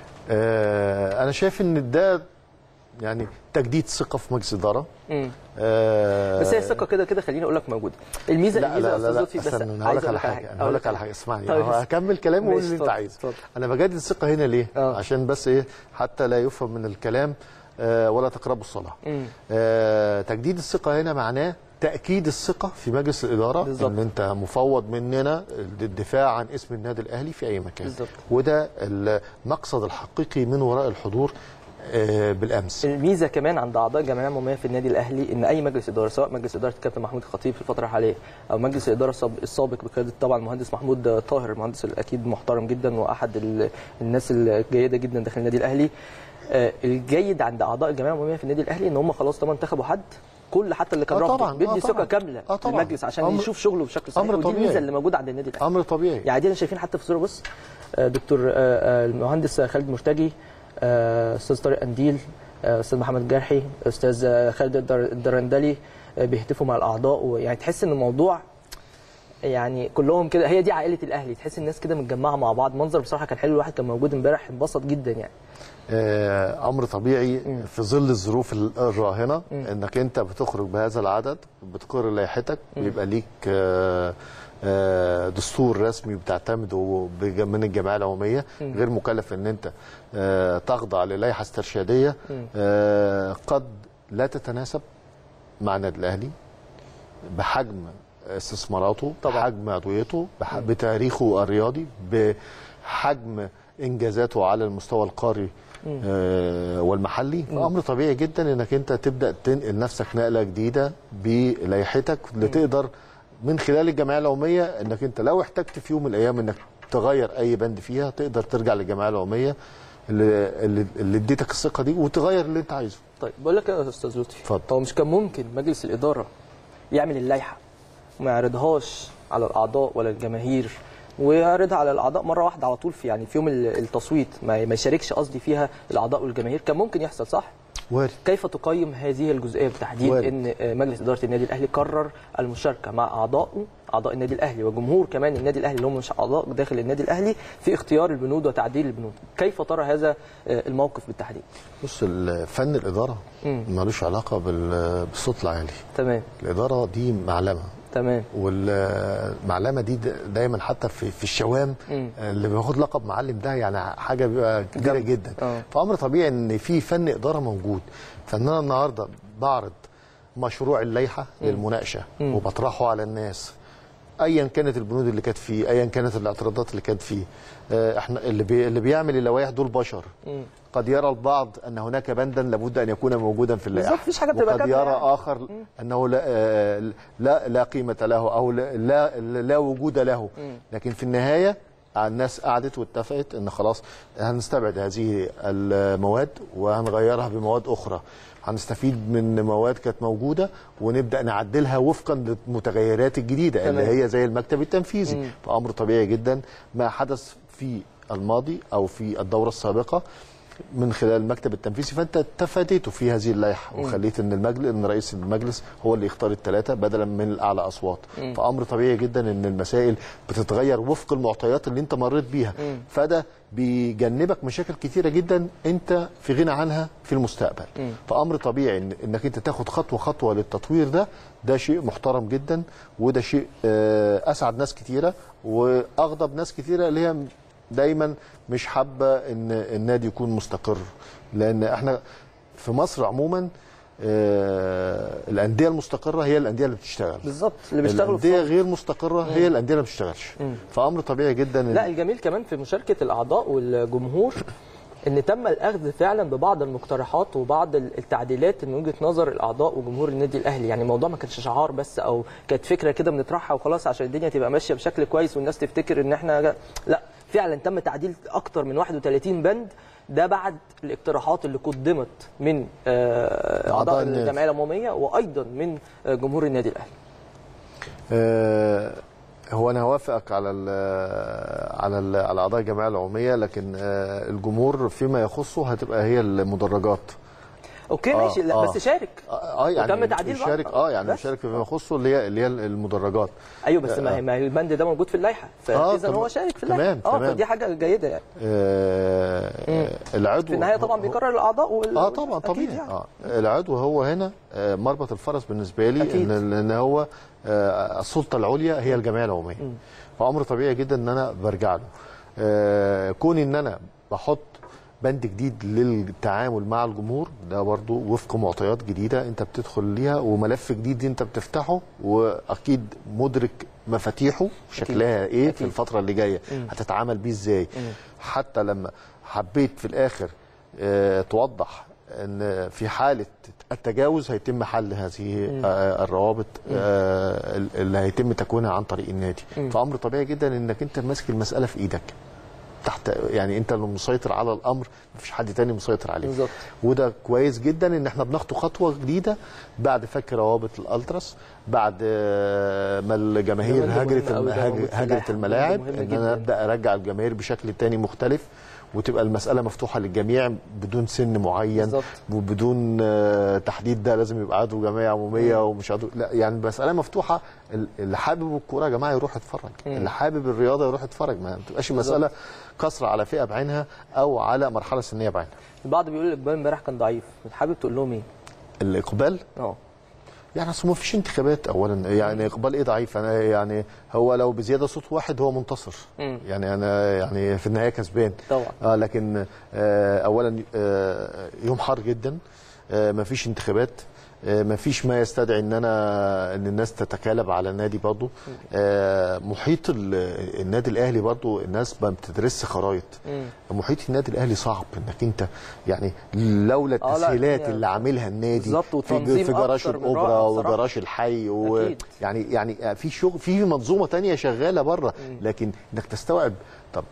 آه انا شايف ان ده يعني تجديد ثقه في مجلس اداره مم. آه بس هي الثقه كده كده خليني اقول لك موجوده الميزه لا الميزه لا يا لا, استاذ لا لطفي بس استنى انا عايز هقول لك على حاجه انا هقول لك على حاجه اسمعني طيب. هكمل كلامي وقول ماشي، اللي انت اتفضل، عايزه اتفضل. انا بجدد الثقه هنا ليه آه. عشان بس ايه حتى لا يفهم من الكلام آه ولا تقربوا الصلاه مم. آه تجديد الثقه هنا معناه تاكيد الثقه في مجلس الاداره بالظبط. ان انت مفوض مننا للدفاع عن اسم النادي الاهلي في اي مكان بالظبط. وده المقصد الحقيقي من وراء الحضور آه بالامس الميزه كمان عند اعضاء الجمعيه العموميه في النادي الاهلي ان اي مجلس اداره سواء مجلس اداره الكابتن محمود الخطيب في الفتره الحاليه او مجلس الاداره الساب- السابق بقياده طبعا المهندس محمود طاهر المهندس الاكيد محترم جدا واحد ال- الناس الجيده جدا داخل النادي الاهلي آه، الجيد عند اعضاء الجمعيه العموميه في النادي الاهلي ان هم خلاص طبعا انتخبوا حد كل حتى اللي كان آه رافضه طبعاً، بيدي آه ثقه طبعاً. كامله آه طبعاً. للمجلس عشان أمر- يشوف شغله بشكل صحيح أمر ودي طبيعي. الميزه اللي موجوده عند النادي الاهلي امر طبيعي يعني دي شايفين حتى في الصوره بص آه، دكتور آه، آه، المهندس خالد مرتجي آه، استاذ طارق انديل آه، استاذ محمد جرحي استاذ آه، خالد الدر- الدرندلي آه، بيهتفوا مع الاعضاء ويعني تحس ان الموضوع يعني كلهم كده هي دي عائله الاهلي تحس الناس كده متجمعه مع بعض منظر بصراحه كان حلو الواحد كان موجود امبارح انبسط جدا يعني آه، امر طبيعي في ظل الظروف ال- الراهنه انك انت بتخرج بهذا العدد بتقر لائحتك بيبقى ليك آه، آه، دستور رسمي بتعتمده بج- من الجمعيه العموميه غير مكلف ان انت آه، تخضع للائحه استرشاديه آه، قد لا تتناسب مع النادي الاهلي بحجم استثماراته طبعاً. بحجم عضويته بح- بتاريخه الرياضي بحجم انجازاته على المستوى القاري آه والمحلي فامر طبيعي جدا انك انت تبدا تنقل نفسك نقله جديده بلائحتك اللي تقدر من خلال الجمعيه العموميه انك انت لو احتجت في يوم من الايام انك تغير اي بند فيها تقدر ترجع للجمعيه العموميه اللي اللي اللي اديتك الثقه دي وتغير اللي انت عايزه طيب بقول لك يا استاذ لطفي اتفضل. هو مش كان ممكن مجلس الاداره يعمل اللائحه وما يعرضهاش على الاعضاء ولا الجماهير ويعرضها على الاعضاء مره واحده على طول في يعني في يوم ال- التصويت ما ما يشاركش قصدي فيها الاعضاء والجماهير كان ممكن يحصل صح؟ وارد كيف تقيم هذه الجزئيه بالتحديد وارد. ان مجلس اداره النادي الاهلي قرر المشاركه مع اعضائه اعضاء النادي الاهلي وجمهور كمان النادي الاهلي اللي هم مش اعضاء داخل النادي الاهلي في اختيار البنود وتعديل البنود كيف ترى هذا الموقف بالتحديد بص فن الاداره ملوش علاقه بال- بالصوت العالي تمام الاداره دي معلمه تمام والمعلمه دي د- دايما حتى في في الشوام مم. اللي بياخد لقب معلم ده يعني حاجه بيبقى كبيره جامد. جدا آه. فامر طبيعي ان في فن اداره موجود فان انا النهارده بعرض مشروع اللائحه للمناقشه وبطرحه على الناس ايا كانت البنود اللي كانت فيه ايا كانت الاعتراضات اللي كانت فيه آه، احنا اللي بي اللي بيعمل اللوائح دول بشر قد يرى البعض ان هناك بندا لابد ان يكون موجودا في اللائحه بالظبط، مفيش حاجة بتبقى وقد كاملة يرى يعني. اخر انه لا آه، لا لا قيمه له او لا لا, لا وجود له لكن في النهايه الناس قعدت واتفقت ان خلاص هنستبعد هذه المواد وهنغيرها بمواد اخرى هنستفيد من مواد كانت موجوده ونبدا نعدلها وفقا للمتغيرات الجديده اللي تمام. هي زي المكتب التنفيذي فامر طبيعي جدا ما حدث في الماضي او في الدوره السابقه من خلال المكتب التنفيذي فانت تفاديته في هذه اللائحه وخليت ان المجلس ان رئيس المجلس هو اللي يختار الثلاثه بدلا من الاعلى اصوات فامر طبيعي جدا ان المسائل بتتغير وفق المعطيات اللي انت مريت بيها فده بيجنبك مشاكل كتيره جدا انت في غنى عنها في المستقبل فامر طبيعي إن انك انت تاخد خطوه خطوه للتطوير ده ده شيء محترم جدا وده شيء آه، اسعد ناس كتيره واغضب ناس كتيره اللي هي دايما مش حابه ان النادي يكون مستقر لان احنا في مصر عموما آه، الانديه المستقره هي الانديه اللي بتشتغل بالظبط اللي بيشتغلوا في الانديه غير مستقره هي الانديه اللي ما بتشتغلش فامر طبيعي جدا إن- لا الجميل كمان في مشاركه الاعضاء والجمهور ان تم الاخذ فعلا ببعض المقترحات وبعض التعديلات من وجهه نظر الاعضاء وجمهور النادي الاهلي يعني الموضوع ما كانش شعار بس او كانت فكره كده بنطرحها وخلاص عشان الدنيا تبقى ماشيه بشكل كويس والناس تفتكر ان احنا لا فعلا تم تعديل اكتر من 31 بند ده بعد الاقتراحات اللي قدمت من آه، أعضاء اعضاء النادي. الجمعيه العموميه وايضا من آه، جمهور النادي الاهلي آه، هو انا هوافقك على ال على ال على اعضاء الجمعيه العموميه لكن آه، الجمهور فيما يخصه هتبقى هي المدرجات اوكي آه، ماشي لا آه. بس شارك اه يعني وتم تعديل بعض. يشارك اه يعني بس. يشارك فيما يخصه اللي هي اللي هي المدرجات ايوه بس ما هي ما هي البند ده موجود في اللائحه آه، فاذا تمام. هو شارك في تمام، اللائحه اه تمام. فدي حاجه جيده يعني آه العضو في النهايه طبعا هو- بيقرر الاعضاء وال... اه طبعا أكيد طبيعي يعني. اه العضو هو هنا آه مربط الفرس بالنسبه لي أكيد. ان ان هو آه السلطه العليا هي الجمعيه العموميه فامر طبيعي جدا ان انا برجع له آه كوني ان انا بحط بند جديد للتعامل مع الجمهور ده برضو وفق معطيات جديده انت بتدخل ليها وملف جديد انت بتفتحه واكيد مدرك مفاتيحه شكلها ايه أكيد. في الفتره اللي جايه هتتعامل بيه ازاي حتى لما حبيت في الاخر آه، توضح ان في حاله التجاوز هيتم حل هذه آه، الروابط آه، اللي هيتم تكوينها عن طريق النادي فامر طبيعي جدا انك انت ماسك المساله في ايدك تحت يعني انت اللي مسيطر على الامر مفيش حد تاني مسيطر عليه بالظبط. وده كويس جدا ان احنا بناخد خطوه جديده بعد فك روابط الالتراس بعد آه، ما الجماهير ده مهم هاجرت أوي، الم- ده موجود هاج- في هاجرت اللائحة. الملاعب ده مهم ان جداً. انا ابدا ارجع الجماهير بشكل تاني مختلف وتبقى المساله مفتوحه للجميع بدون سن معين بالظبط. وبدون آه، تحديد ده لازم يبقى عضو جمعيه عموميه ومش عضو لا يعني المساله مفتوحه ال- اللي حابب الكوره يا جماعه يروح يتفرج اللي حابب الرياضه يروح يتفرج ما تبقاش المساله قصر على فئه بعينها او على مرحله سنيه بعينها البعض بيقول الاقبال امبارح كان ضعيف حابب تقول لهم ايه؟ الاقبال اه يعني اصل ما فيش انتخابات اولا يعني اقبال ايه ضعيف انا يعني هو لو بزياده صوت واحد هو منتصر مم. يعني انا يعني في النهايه كسبان طبعا. اه لكن آه اولا آه يوم حار جدا آه ما فيش انتخابات آه ما فيش ما يستدعي ان انا ان الناس تتكالب على النادي برضه آه محيط ال- النادي الاهلي برضه الناس ما بتدرسش خرايط محيط النادي الاهلي صعب انك انت يعني لولا آه، لا، التسهيلات الدنيا اللي عاملها النادي بالظبط، في وتنظيم في جراج أكتر من الاوبرا رائع بصراحة. وجراج الحي و أكيد. يعني يعني في شغل في منظومه تانية شغاله بره لكن انك تستوعب طب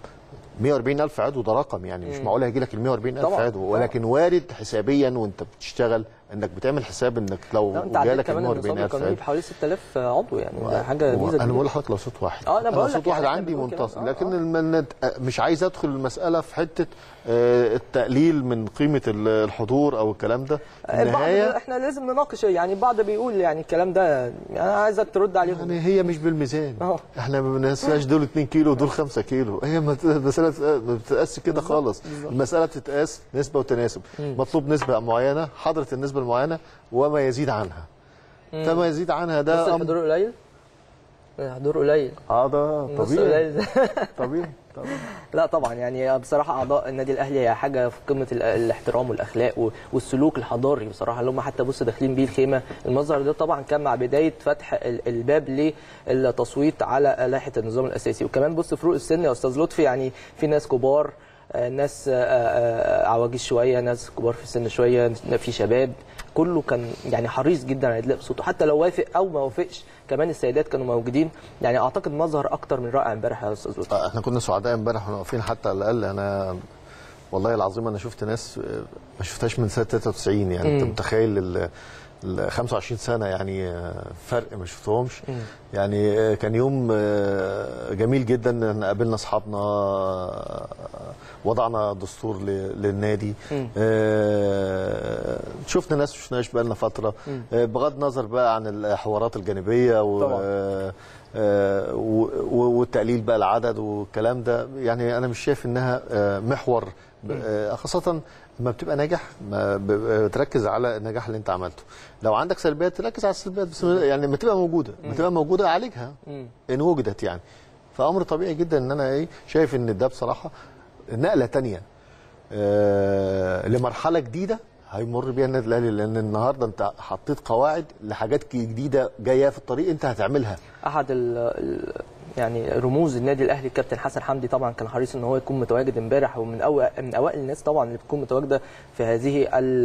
140 الف عضو ده رقم يعني مش معقول هيجي لك ال 140 الف طبعاً، عضو ولكن وارد حسابيا وانت بتشتغل انك بتعمل حساب انك لو لا انت عديت جالك ال كمان النظام 140 الف القانوني عضو بحوالي 6000 عضو يعني ده حاجه هو ميزه انا كبيرة. بقول لحضرتك لو صوت واحد آه، أنا بقول لك صوت يعني واحد إحنا عندي بنقول كده. منتصر آه، لكن آه. المن- مش عايز ادخل المساله في حته آه، التقليل من قيمه الحضور او الكلام ده البعض النهايه احنا لازم نناقش يعني البعض بيقول يعني الكلام ده انا عايزك ترد عليهم يعني هي مش بالميزان أهو. احنا ما بنقاسهاش دول 2 كيلو ودول 5 كيلو هي ما- المساله ما بتتقاس كده خالص المساله بتتقاس نسبه وتناسب مطلوب نسبه معينه حضرت النسبه المعينه وما يزيد عنها فما يزيد عنها بس ده أمر- الحضور قليل الحضور قليل اه ده نص طبيعي قليل طبيعي طبيعي لا طبعا يعني بصراحه اعضاء النادي الاهلي هي حاجه في قمه ال- الاحترام والاخلاق و- والسلوك الحضاري بصراحه اللي هم حتى بص داخلين بيه الخيمه المظهر ده طبعا كان مع بدايه فتح ال- الباب للتصويت على لائحه النظام الاساسي وكمان بص فروق السن يا استاذ لطفي يعني في ناس كبار آه، ناس آه، آه، عواجيز شويه ناس كبار في السن شويه في شباب كله كان يعني حريص جدا على ادلاء صوته حتى لو وافق او ما وافقش كمان السيدات كانوا موجودين يعني اعتقد مظهر اكتر من رائع امبارح يا استاذ لطفي آه، احنا كنا سعداء امبارح واحنا واقفين حتى على الاقل انا والله العظيم انا شفت ناس آه، ما شفتهاش من سنه 93 يعني انت متخيل ال ال 25 سنه يعني آه، فرق ما شفتهمش يعني آه، كان يوم آه، جميل جدا ان قابلنا اصحابنا آه، وضعنا دستور ل- للنادي آه، شفنا ناس ما شفناش بقى لنا فتره آه، بغض النظر بقى عن الحوارات الجانبيه و طبعاً. آه، آه، و- و- والتقليل بقى العدد والكلام ده يعني انا مش شايف انها آه، محور آه، خاصه لما بتبقى ناجح ما ب- بتركز على النجاح اللي انت عملته لو عندك سلبيات تركز على السلبيات بس يعني لما تبقى موجوده لما تبقى موجوده عالجها ان وجدت يعني فامر طبيعي جدا ان انا ايه شايف ان ده بصراحه نقله تانية آه، لمرحله جديده هيمر بيها النادي الاهلي لان النهارده انت حطيت قواعد لحاجات جديده جايه في الطريق انت هتعملها احد ال ال يعني رموز النادي الاهلي الكابتن حسن حمدي طبعا كان حريص ان هو يكون متواجد امبارح ومن أول من اوائل الناس طبعا اللي بتكون متواجده في هذه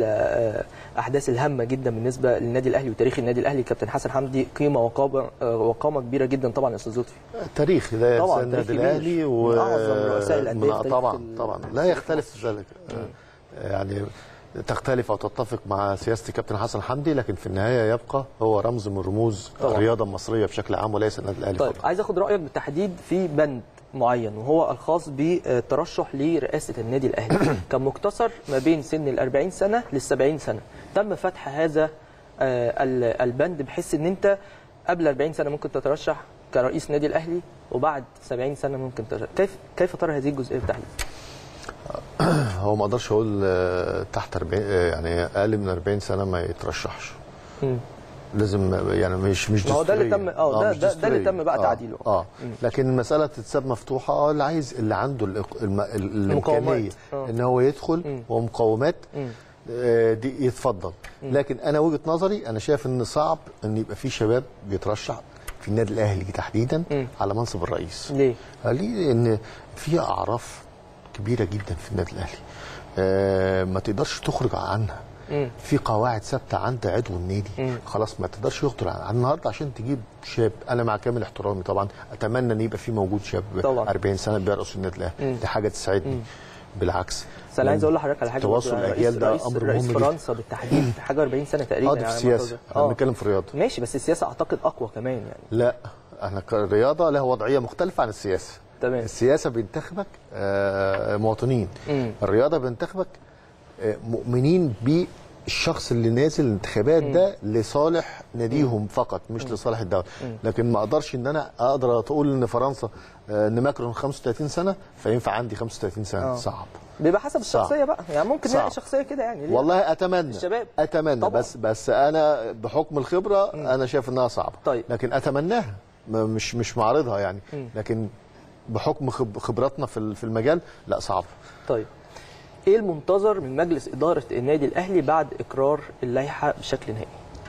الاحداث الهامه جدا بالنسبه للنادي الاهلي وتاريخ النادي الاهلي كابتن حسن حمدي قيمه وقامه وقامه كبيره جدا طبعا يا استاذ لطفي تاريخ لا طبعاً، ينسى النادي تاريخ الاهلي كبير. و من أعظم رؤساء الأندية في من- تاريخ طبعا ال- طبعا لا يختلف ذلك آه، يعني تختلف او تتفق مع سياسه الكابتن حسن حمدي لكن في النهايه يبقى هو رمز من رموز طبعاً. الرياضه المصريه بشكل عام وليس النادي الاهلي طيب فقط عايز اخد رايك بالتحديد في بند معين وهو الخاص بالترشح لرئاسه النادي الاهلي كان مقتصر ما بين سن ال 40 سنه لل 70 سنه تم فتح هذا آه، ال- البند بحيث ان انت قبل 40 سنه ممكن تترشح كرئيس نادي الاهلي وبعد 70 سنه ممكن تترشح كيف كيف ترى هذه الجزئيه بالتحديد هو ما اقدرش اقول آه، تحت 40 آه، يعني اقل من 40 سنه ما يترشحش مم. لازم يعني مش مش ما هو ده اللي دستورية. تم- آه، ده- مش ده- ده اللي دستورية. تم بقى آه، تعديله. اه لكن المساله تتساب مفتوحه اه اللي عايز اللي عنده الإق- الم... ال- الامكانيه آه. ان هو يدخل ومقومات آه، دي يتفضل لكن انا وجهه نظري انا شايف ان صعب ان يبقى في شباب بيترشح في النادي الاهلي تحديدا على منصب الرئيس ليه؟ ليه؟ لان في اعراف كبيره جدا في النادي الاهلي آه ما تقدرش تخرج عنها مم. في قواعد ثابته عند عضو النادي خلاص ما تقدرش يخرج عنها النهارده عشان تجيب شاب انا مع كامل احترامي طبعا اتمنى ان يبقى في موجود شاب طبعاً. 40 سنه بيرقص النادي الاهلي دي حاجه تسعدني بالعكس بس انا عايز اقول لحضرتك على حاجه تواصل برضه. الاجيال رئيس- ده رئيس- امر رئيس مهم جدا فرنسا بالتحديد حاجه 40 سنه تقريبا اه ده في على ما السياسه أتذكر. احنا بنتكلم في الرياضه ماشي بس السياسه اعتقد اقوى كمان يعني لا احنا كرياضه لها وضعيه مختلفه عن السياسه تمام. السياسه بينتخبك آه، مواطنين مم. الرياضه بينتخبك آه، مؤمنين بالشخص اللي نازل الانتخابات ده لصالح ناديهم فقط مش لصالح الدوله لكن ما اقدرش ان انا اقدر اقول ان فرنسا آه، ان ماكرون 35 سنه فينفع عندي 35 سنه آه. صعب بيبقى حسب الشخصيه بقى يعني ممكن صعب. نلاقي شخصيه كده يعني ليه؟ والله اتمنى الشباب. اتمنى طبعاً. بس بس انا بحكم الخبره انا شايف انها صعبه طيب. لكن اتمناها ما- مش مش معارضها يعني لكن بحكم خب- خبراتنا في ال- في المجال لا صعب طيب ايه المنتظر من مجلس اداره النادي الاهلي بعد اقرار اللائحه بشكل نهائي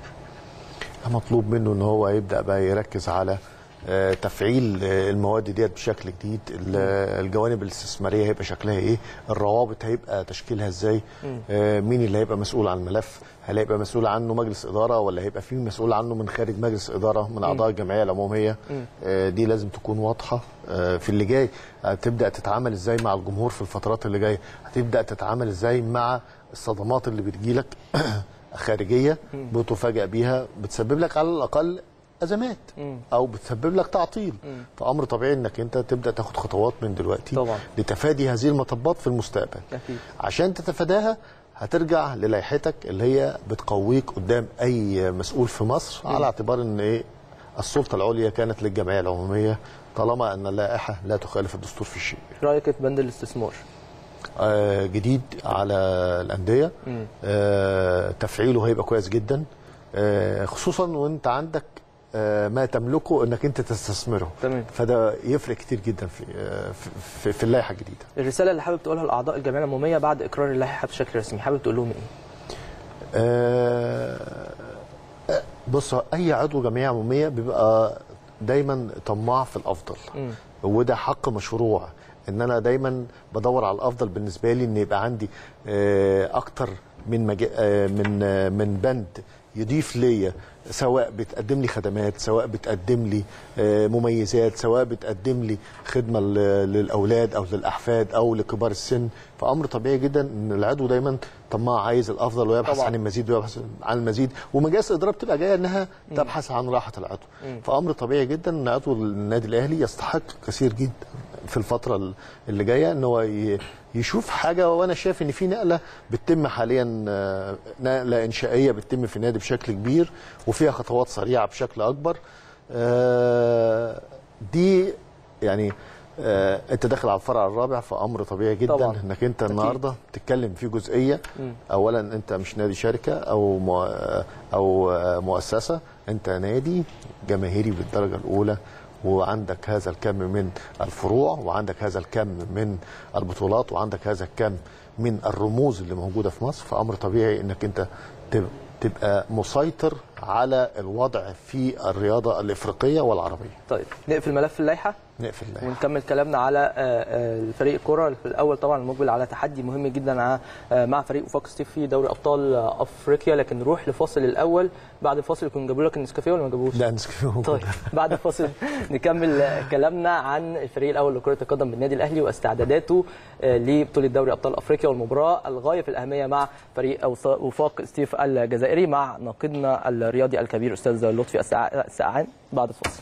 مطلوب منه ان هو يبدا بقى يركز على آه، تفعيل آه، المواد ديت بشكل جديد ال- الجوانب الاستثماريه هيبقى شكلها ايه الروابط هيبقى تشكيلها ازاي آه، مين اللي هيبقى مسؤول عن الملف هل هيبقى مسؤول عنه مجلس اداره ولا هيبقى في مسؤول عنه من خارج مجلس اداره من اعضاء الجمعيه العموميه آه، دي لازم تكون واضحه آه، في اللي جاي هتبدا تتعامل ازاي مع الجمهور في الفترات اللي جايه هتبدا تتعامل ازاي مع الصدمات اللي بتجيلك خارجيه بتفاجئ بيها بتسبب لك على الاقل ازمات او بتسبب لك تعطيل فامر طبيعي انك انت تبدا تاخد خطوات من دلوقتي طبعاً. لتفادي هذه المطبات في المستقبل أكيد. عشان تتفاداها هترجع للائحتك اللي هي بتقويك قدام اي مسؤول في مصر على اعتبار ان ايه السلطه العليا كانت للجمعيه العموميه طالما ان اللائحه لا تخالف الدستور في شيء رايك في بند الاستثمار آه، جديد على الانديه آه، تفعيله هيبقى كويس جدا آه، خصوصا وانت عندك آه، ما تملكه انك انت تستثمره تمام. فده يفرق كتير جدا في آه، في- في, في اللائحه الجديده الرساله اللي حابب تقولها لاعضاء الجمعيه العموميه بعد اقرار اللائحه بشكل رسمي حابب تقول لهم ايه آه، آه، بص اي عضو جمعيه عموميه بيبقى دايما طماع في الافضل وده حق مشروع ان انا دايما بدور على الافضل بالنسبه لي ان يبقى عندي آه، اكتر من مجا... آه، من آه، من بند يضيف ليا سواء بتقدم لي خدمات سواء بتقدم لي آه، مميزات سواء بتقدم لي خدمه ل- للاولاد او للاحفاد او لكبار السن فامر طبيعي جدا ان العضو دايما طماع عايز الافضل ويبحث طبعاً. عن المزيد ويبحث عن المزيد ومجالس الاداره بتبقى جايه انها تبحث عن راحه العضو فامر طبيعي جدا ان عضو النادي الاهلي يستحق كثير جدا في الفتره اللي جايه ان هو ي- يشوف حاجه وانا شايف ان في نقله بتتم حاليا آه، نقله انشائيه بتتم في النادي بشكل كبير وفيها خطوات سريعه بشكل اكبر آه، دي يعني آه، انت داخل على الفرع الرابع فامر طبيعي جدا طبعاً. انك انت أكيد. النهارده تتكلم في جزئيه اولا انت مش نادي شركه او مو او مؤسسه انت نادي جماهيري بالدرجه الاولى وعندك هذا الكم من الفروع وعندك هذا الكم من البطولات وعندك هذا الكم من الرموز اللي موجوده في مصر فامر طبيعي انك انت تب- تبقى مسيطر على الوضع في الرياضه الافريقيه والعربيه طيب نقفل ملف اللائحه نقفل اللائحة. ونكمل كلامنا على آه، آه، الفريق الكرة في الأول طبعا المقبل على تحدي مهم جدا مع آه، مع فريق وفاق ستيف في دوري أبطال آه، أفريقيا لكن نروح لفاصل الأول بعد الفاصل يكون جابوا لك النسكافيه ولا ما جابوش؟ لا نسكت طيب بعد الفاصل نكمل آه، كلامنا عن الفريق الاول لكره القدم بالنادي الاهلي واستعداداته آه، لبطوله دوري ابطال افريقيا والمباراه الغايه في الاهميه مع فريق أوص- وفاق ستيف الجزائري مع ناقدنا الرياضي الكبير استاذ لطفي السع- السقعان بعد الفاصل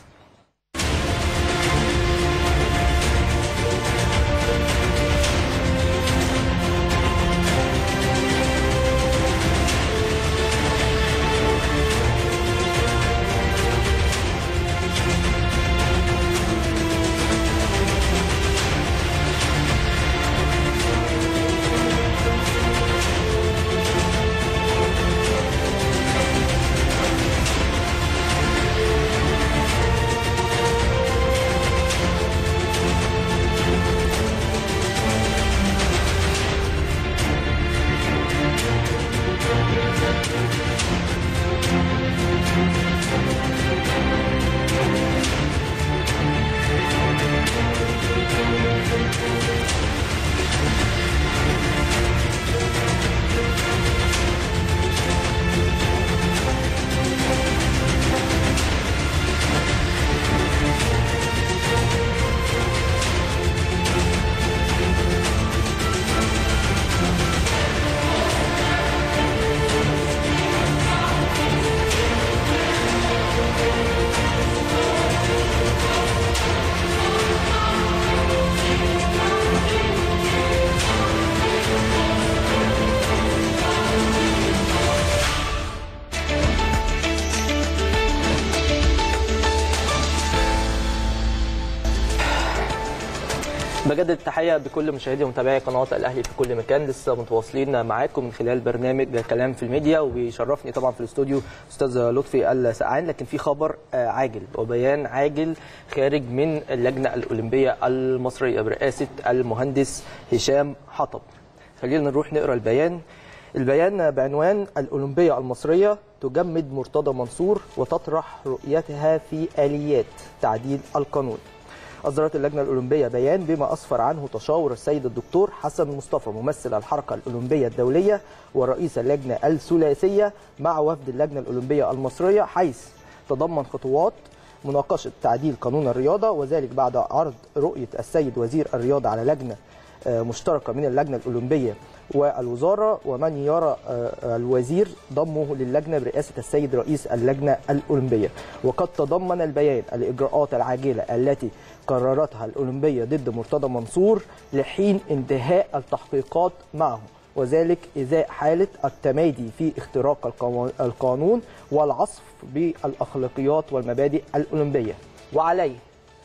بجدد التحيه بكل مشاهدي ومتابعي قناه الاهلي في كل مكان لسه متواصلين معاكم من خلال برنامج كلام في الميديا وبيشرفني طبعا في الاستوديو استاذ لطفي السقعان لكن في خبر آه، عاجل وبيان عاجل خارج من اللجنه الاولمبيه المصريه برئاسه المهندس هشام حطب خلينا نروح نقرا البيان البيان بعنوان الأولمبية المصرية تجمد مرتضى منصور وتطرح رؤيتها في آليات تعديل القانون أصدرت اللجنة الأولمبية بيان بما أسفر عنه تشاور السيد الدكتور حسن مصطفى ممثل الحركة الأولمبية الدولية ورئيس اللجنة الثلاثية مع وفد اللجنة الأولمبية المصرية حيث تضمن خطوات مناقشة تعديل قانون الرياضة وذلك بعد عرض رؤية السيد وزير الرياضة على لجنة آه، مشتركة من اللجنة الأولمبية والوزارة ومن يرى آه، الوزير ضمه للجنة برئاسة السيد رئيس اللجنة الأولمبية وقد تضمن البيان الإجراءات العاجلة التي قررتها الأولمبية ضد مرتضى منصور لحين انتهاء التحقيقات معه وذلك إزاء حالة التمادي في اختراق القوا- القانون والعصف بالأخلاقيات والمبادئ الأولمبية وعليه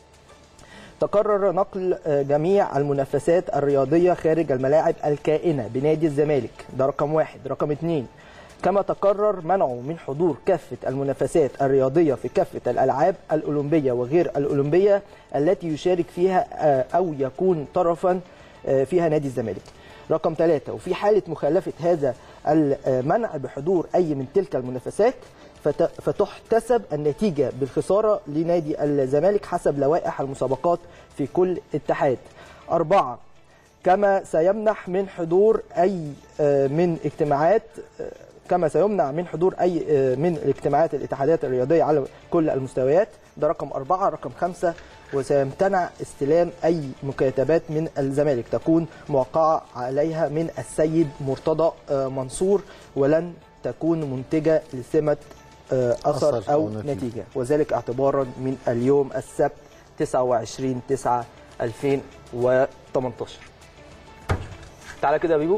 تقرر نقل آه، جميع المنافسات الرياضية خارج الملاعب الكائنة بنادي الزمالك ده رقم واحد رقم اتنين كما تقرر منعه من حضور كافة المنافسات الرياضية في كافة الألعاب الأولمبية وغير الأولمبية التي يشارك فيها آه، أو يكون طرفا آه، فيها نادي الزمالك رقم ثلاثة وفي حالة مخالفة هذا المنع بحضور أي من تلك المنافسات فت- فتحتسب النتيجة بالخسارة لنادي الزمالك حسب لوائح المسابقات في كل اتحاد أربعة كما سيمنح من حضور أي آه، من اجتماعات آه، كما سيمنع من حضور أي آه، من الاجتماعات الاتحادات الرياضية على كل المستويات ده رقم أربعة رقم خمسة وسيمتنع استلام أي مكاتبات من الزمالك تكون موقعة عليها من السيد مرتضى آه، منصور ولن تكون منتجة لسمة آه، أثر أثر أو أو نتيجة. نتيجة وذلك اعتبارا من اليوم السبت 29 9 2018 تعالى كده يا بيبو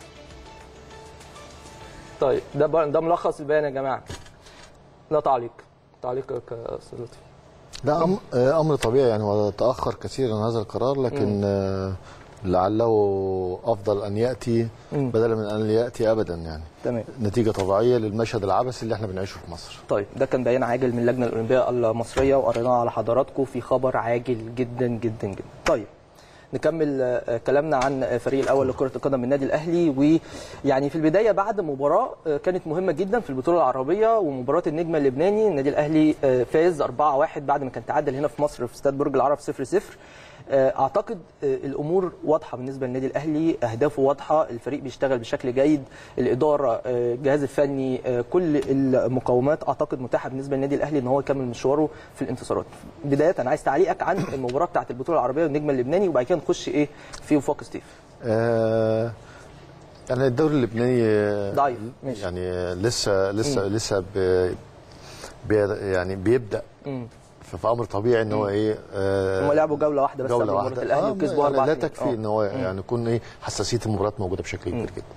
طيب ده بقى- ده ملخص البيان يا جماعه لا تعليق تعليقك يا استاذ لطفي ده أم- آه، امر طبيعي يعني وتاخر كثيرا هذا القرار لكن آه، لعله افضل ان ياتي بدلا من ان ياتي ابدا يعني تمام نتيجه طبيعيه للمشهد العبثي اللي احنا بنعيشه في مصر طيب ده كان بيان عاجل من اللجنه الاولمبيه المصريه وقريناه على حضراتكم في خبر عاجل جدا جدا جدا طيب نكمل آه، كلامنا عن آه، فريق الاول لكره القدم من النادي الاهلي ويعني في البدايه بعد مباراه آه، كانت مهمه جدا في البطوله العربيه ومباراه النجم اللبناني النادي الاهلي آه، فاز 4-1 بعد ما كان تعادل هنا في مصر في استاد برج العرب 0-0 آه، اعتقد آه، الامور واضحه بالنسبه للنادي الاهلي اهدافه واضحه الفريق بيشتغل بشكل جيد الاداره آه، الجهاز الفني آه، كل المقومات اعتقد متاحه بالنسبه للنادي الاهلي ان هو يكمل مشواره في الانتصارات بدايه انا عايز تعليقك عن المباراه بتاعه البطوله العربيه والنجم اللبناني وبعد كده نخش ايه في وفاق ستيف آه يعني الدوري اللبناني آه، ضعيف، ماشي. يعني آه، لسه لسه لسه بي بي يعني بيبدا مم. ففي امر طبيعي ان هو ايه آه هم لعبوا جوله واحده بس قبل جوله مباراه واحده الاهلي آه، وكسبوا يعني 4 لا تكفي ان هو يعني يكون ايه حساسيه المباراه موجوده بشكل كبير جدا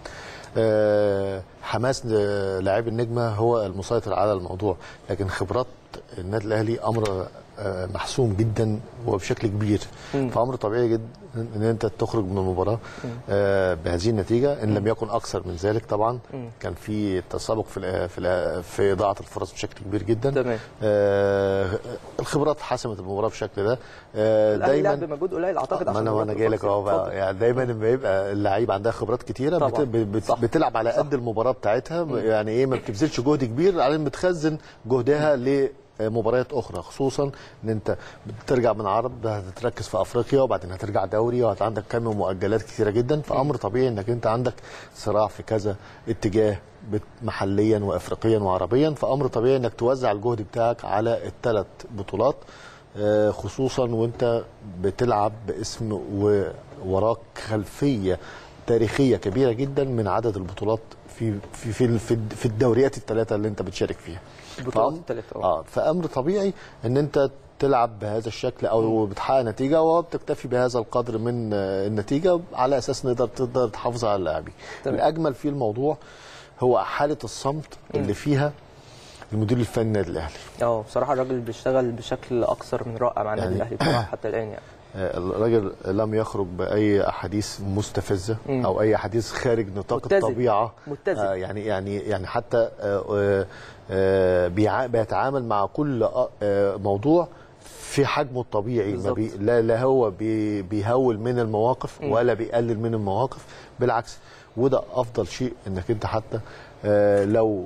آه حماس آه، لاعبي النجمه هو المسيطر على الموضوع لكن خبرات النادي الاهلي امر آه، محسوم جدا وبشكل كبير فامر طبيعي جدا ان انت تخرج من المباراه آه، بهذه النتيجه ان لم يكن اكثر من ذلك طبعا كان في تسابق في الأ- في الأ- في اضاعه الفرص بشكل كبير جدا تمام. آه، الخبرات حسمت المباراه بالشكل ده آه، الاهلي لعب دايما بمجهود قليل اعتقد ما عشان انا مباراة وانا جاي لك اهو اتفضل. بقى يعني دايما لما يبقى اللعيب عندها خبرات كتيره بت طبعاً. بت صح. بتلعب على قد المباراه بتاعتها يعني ايه ما بتبذلش جهد كبير على ان بتخزن جهدها لمباريات اخرى خصوصا ان انت بترجع من عرض هتتركز في افريقيا وبعدين هترجع دوري وعندك كم مؤجلات كتيره جدا فامر طبيعي انك انت عندك صراع في كذا اتجاه بت- محليا وافريقيا وعربيا فامر طبيعي انك توزع الجهد بتاعك على الثلاث بطولات آه، خصوصا وانت بتلعب باسم ووراك خلفيه تاريخيه كبيره جدا من عدد البطولات في في في في, في الدوريات الثلاثه اللي انت بتشارك فيها البطولات فأم- الثلاثة، اه. اه فامر طبيعي ان انت تلعب بهذا الشكل او بتحقق نتيجه وبتكتفي بهذا القدر من آه، النتيجه على اساس نقدر تقدر تحافظ على اللاعبين تمام. الاجمل في الموضوع هو حاله الصمت اللي فيها المدير الفني النادي الاهلي اه بصراحه الراجل بيشتغل بشكل اكثر من رائع مع النادي يعني- الاهلي بصراحه حتى الان يعني آه، الراجل لم يخرج باي احاديث مستفزه مم. او اي احاديث خارج نطاق متزن. الطبيعه متزن. آه، يعني يعني يعني حتى آه، آه، آه، بيع- بيتعامل مع كل آه، آه، موضوع في حجمه الطبيعي ما بالظبط. بي لا, لا هو بي بيهول من المواقف ولا بيقلل من المواقف بالعكس وده افضل شيء انك انت حتى آه، لو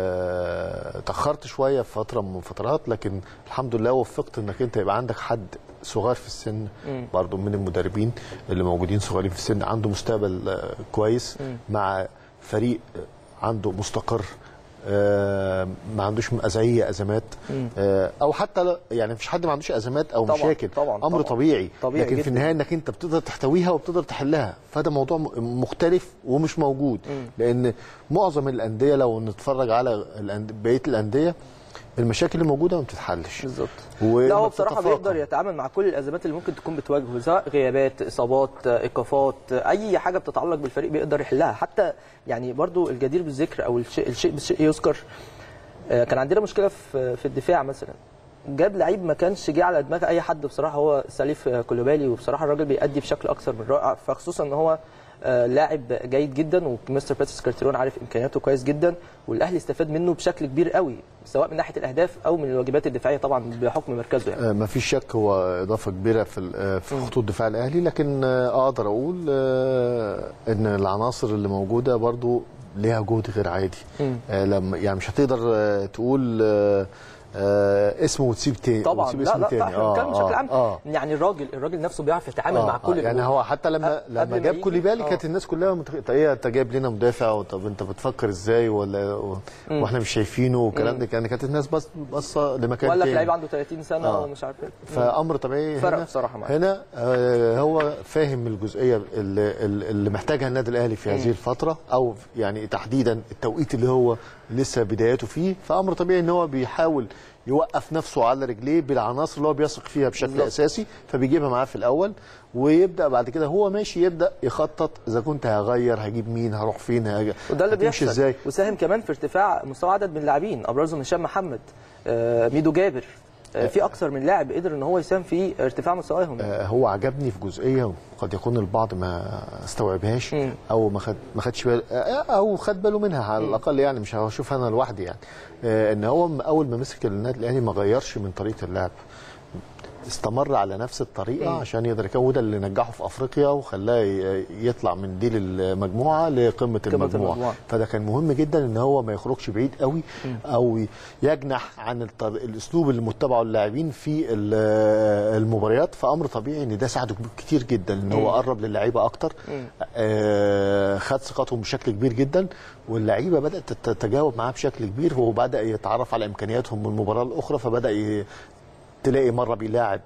آه، تاخرت شويه في فتره من الفترات لكن الحمد لله وفقت انك انت يبقى عندك حد صغير في السن برضو من المدربين اللي موجودين صغيرين في السن عنده مستقبل آه، كويس مع فريق آه، عنده مستقر آه، ما عندوش اذعيه ازمات آه، او حتى لا- يعني مفيش حد ما عندوش ازمات او طبعاً، مشاكل طبعاً، امر طبعاً. طبيعي طبيعي لكن في جداً. النهايه انك انت بتقدر تحتويها وبتقدر تحلها فده موضوع م- مختلف ومش موجود لان معظم الانديه لو نتفرج على الأند- بقيه الانديه المشاكل اللي موجوده ما بتتحلش بالظبط ولما لا هو بصراحه بتتفاقم. بيقدر يتعامل مع كل الازمات اللي ممكن تكون بتواجهه سواء غيابات اصابات ايقافات اي حاجه بتتعلق بالفريق بيقدر يحلها حتى يعني برضو الجدير بالذكر او الشيء الشيء بالشيء يذكر آه، كان عندنا مشكله في في الدفاع مثلا جاب لعيب ما كانش جه على دماغ اي حد بصراحه هو سليف كولوبالي وبصراحه الراجل بيأدي بشكل اكثر من رائع فخصوصا ان هو آه، لاعب جيد جدا ومستر باتريس كارتيرون عارف امكانياته كويس جدا والاهلي استفاد منه بشكل كبير قوي سواء من ناحيه الاهداف او من الواجبات الدفاعيه طبعا بحكم مركزه يعني آه، ما فيش شك هو اضافه كبيره في ال- آه، في خطوط دفاع الاهلي لكن آه، اقدر اقول آه، ان العناصر اللي موجوده برضو ليها جهد غير عادي آه، لما يعني مش هتقدر آه، تقول آه، آه، اسمه وتسيب تاني طبعا وتسيب لا اسم لا تاني احنا بنتكلم بشكل عام آه. يعني الراجل الراجل نفسه بيعرف يتعامل آه، مع كل آه، يعني الأمور. هو حتى لما قبل لما ما جاب يجي- كوليبالي آه. كانت الناس كلها متخ... طب ايه انت جايب لنا مدافع طب انت بتفكر ازاي ولا و... واحنا مش شايفينه والكلام ده يعني كانت الناس بس باصه لمكان ولا تاني لعيب عنده 30 سنه آه. ومش عارف ايه فامر طبيعي فرق هنا بصراحة معاه. هنا آه هو فاهم الجزئيه اللي, اللي محتاجها النادي الاهلي في هذه الفتره او يعني تحديدا التوقيت اللي هو لسه بداياته فيه فامر طبيعي ان هو بيحاول يوقف نفسه على رجليه بالعناصر اللي هو بيثق فيها بشكل بالظبط. اساسي فبيجيبها معاه في الاول ويبدا بعد كده هو ماشي يبدا يخطط اذا كنت هغير هجيب مين هروح فين هج... وده اللي هتمشي بيحصل ازاي وساهم كمان في ارتفاع مستوى عدد من اللاعبين ابرزهم هشام محمد آه، ميدو جابر آه، في اكثر من لاعب قدر ان هو يساهم في ارتفاع مستواهم آه، هو عجبني في جزئيه قد يكون البعض ما استوعبهاش مم. او ما خد ما خدش باله آه، او خد باله منها على الاقل يعني مش هشوفها انا لوحدي يعني آه، ان هو م- اول ما مسك النادي الاهلي ما غيرش من طريقه اللعب استمر على نفس الطريقه عشان يقدر يكون وده اللي نجحه في افريقيا وخلاه ي- يطلع من ديل المجموعه لقمه المجموعه المجموعة. فده كان مهم جدا ان هو ما يخرجش بعيد قوي او يجنح عن الط- الاسلوب اللي متبعه اللاعبين في ال- المباريات فامر طبيعي ان ده ساعده كتير جدا ان هو قرب للعيبه اكتر آه خد ثقتهم بشكل كبير جدا واللعيبه بدات تتجاوب معاه بشكل كبير وهو بدا يتعرف على امكانياتهم من المباراه الاخرى فبدا ي... تلاقي مره بيلاعب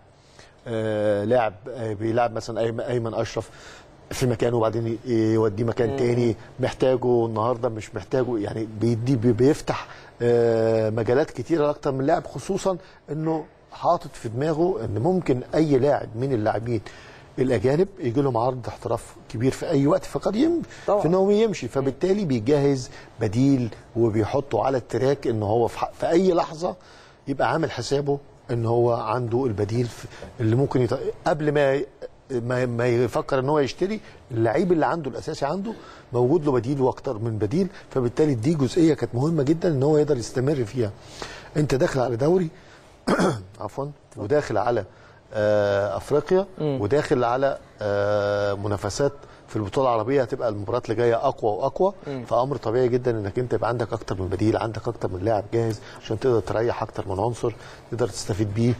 آه لاعب آه بيلاعب مثلا أيمن- ايمن اشرف في مكانه وبعدين ي- يوديه مكان تاني محتاجه النهارده مش محتاجه يعني بيدي بي- بيفتح آه مجالات كتيره اكتر من لاعب خصوصا انه حاطط في دماغه ان ممكن اي لاعب من اللاعبين الاجانب يجي لهم عرض احتراف كبير في اي وقت فقد يم طبعا. في ان هو يمشي فبالتالي بيجهز بديل وبيحطه على التراك ان هو في, ح- في اي لحظه يبقى عامل حسابه ان هو عنده البديل في- اللي ممكن يط... قبل ما ي- ما ما يفكر ان هو يشتري اللعيب اللي عنده الاساسي عنده موجود له بديل واكتر من بديل فبالتالي دي جزئيه كانت مهمه جدا ان هو يقدر يستمر فيها انت داخل على دوري عفوا وداخل على آه، افريقيا وداخل على آه، منافسات في البطوله العربيه هتبقى المباريات اللي جايه اقوى واقوى فامر طبيعي جدا انك انت يبقى عندك اكتر من بديل عندك اكتر من لاعب جاهز عشان تقدر تريح اكتر من عنصر تقدر تستفيد بيه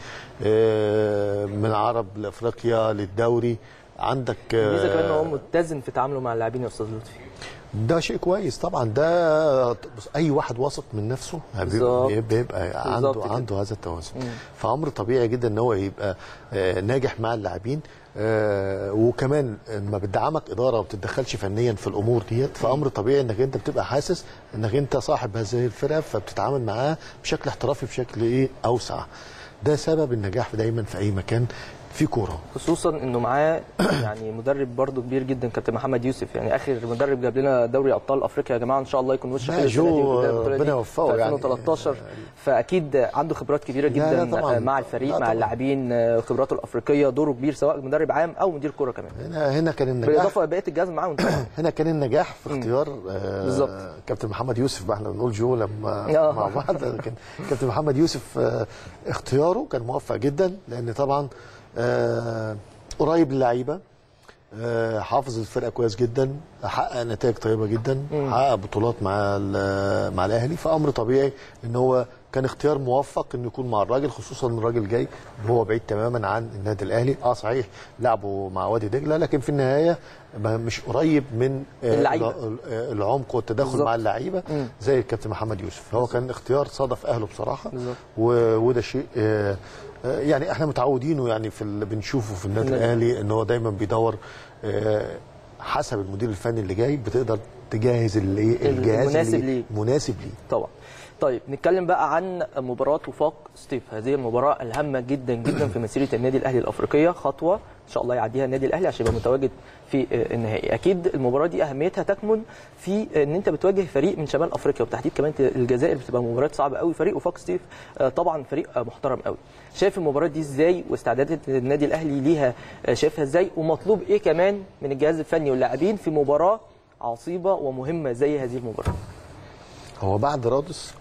آه، من عرب لافريقيا للدوري عندك آه، الميزه كمان ان هو متزن في تعامله مع اللاعبين يا استاذ لطفي ده شيء كويس طبعا ده بص اي واحد واثق من نفسه بالظبط. بيبقى, بيبقى بالظبط عنده كده. عنده هذا التوازن فامر طبيعي جدا ان هو يبقى آه، ناجح مع اللاعبين آه، وكمان ما بتدعمك اداره وما بتتدخلش فنيا في الامور ديت فامر طبيعي انك انت بتبقى حاسس انك انت صاحب هذه الفرقه فبتتعامل معاه بشكل احترافي بشكل ايه اوسع ده سبب النجاح في دايما في اي مكان في كوره خصوصا انه معاه يعني مدرب برضه كبير جدا كابتن محمد يوسف يعني اخر مدرب جاب لنا دوري ابطال افريقيا يا جماعه ان شاء الله يكون وش لا، خير السنة دي جو، وقدام البطولة ربنا دي يوفقه في يعني. 2013 فاكيد عنده خبرات كبيره لا، جدا لا، طبعاً. مع الفريق لا، مع طبعاً. اللاعبين خبراته الافريقيه دوره كبير سواء مدرب عام او مدير كره كمان هنا هنا كان النجاح بالاضافه لبقيه الجهاز معاهم طبعا هنا كان النجاح في اختيار آه بالظبط. كابتن محمد يوسف بقى احنا بنقول جو لما آه. مع بعض لكن كابتن محمد يوسف آه اختياره كان موفق جدا لان طبعا آه قريب للعيبه آه حافظ الفرقه كويس جدا حقق نتائج طيبه جدا حقق بطولات مع ال- مع الاهلي فامر طبيعي ان هو كان اختيار موفق انه يكون مع الراجل خصوصا ان الراجل جاي وهو بعيد تماما عن النادي الاهلي اه صحيح لعبوا مع وادي دجله لكن في النهايه ما- مش قريب من آه، اللعيبة. ال- آه، العمق والتدخل بالظبط. مع اللعيبه زي الكابتن محمد يوسف هو كان اختيار صادف اهله بصراحه بالظبط. و- وده شيء آه، آه، يعني احنا متعودينه يعني في اللي بنشوفه في النادي النادي. الاهلي ان هو دايما بيدور آه، حسب المدير الفني اللي جاي بتقدر تجهز الايه الجهاز المناسب اللي ليه. مناسب ليه طبعا طيب نتكلم بقى عن مباراة وفاق ستيف هذه المباراة الهامة جدا جدا في مسيرة النادي الأهلي الأفريقية خطوة إن شاء الله يعديها النادي الأهلي عشان يبقى متواجد في النهائي أكيد المباراة دي أهميتها تكمن في إن أنت بتواجه فريق من شمال أفريقيا وبالتحديد كمان الجزائر بتبقى مباريات صعبة قوي فريق وفاق ستيف آه، طبعا فريق آه، محترم قوي شايف المباراة دي إزاي واستعدادات النادي الأهلي ليها آه، شايفها إزاي ومطلوب إيه كمان من الجهاز الفني واللاعبين في مباراة عصيبة ومهمة زي هذه المباراة هو بعد رادس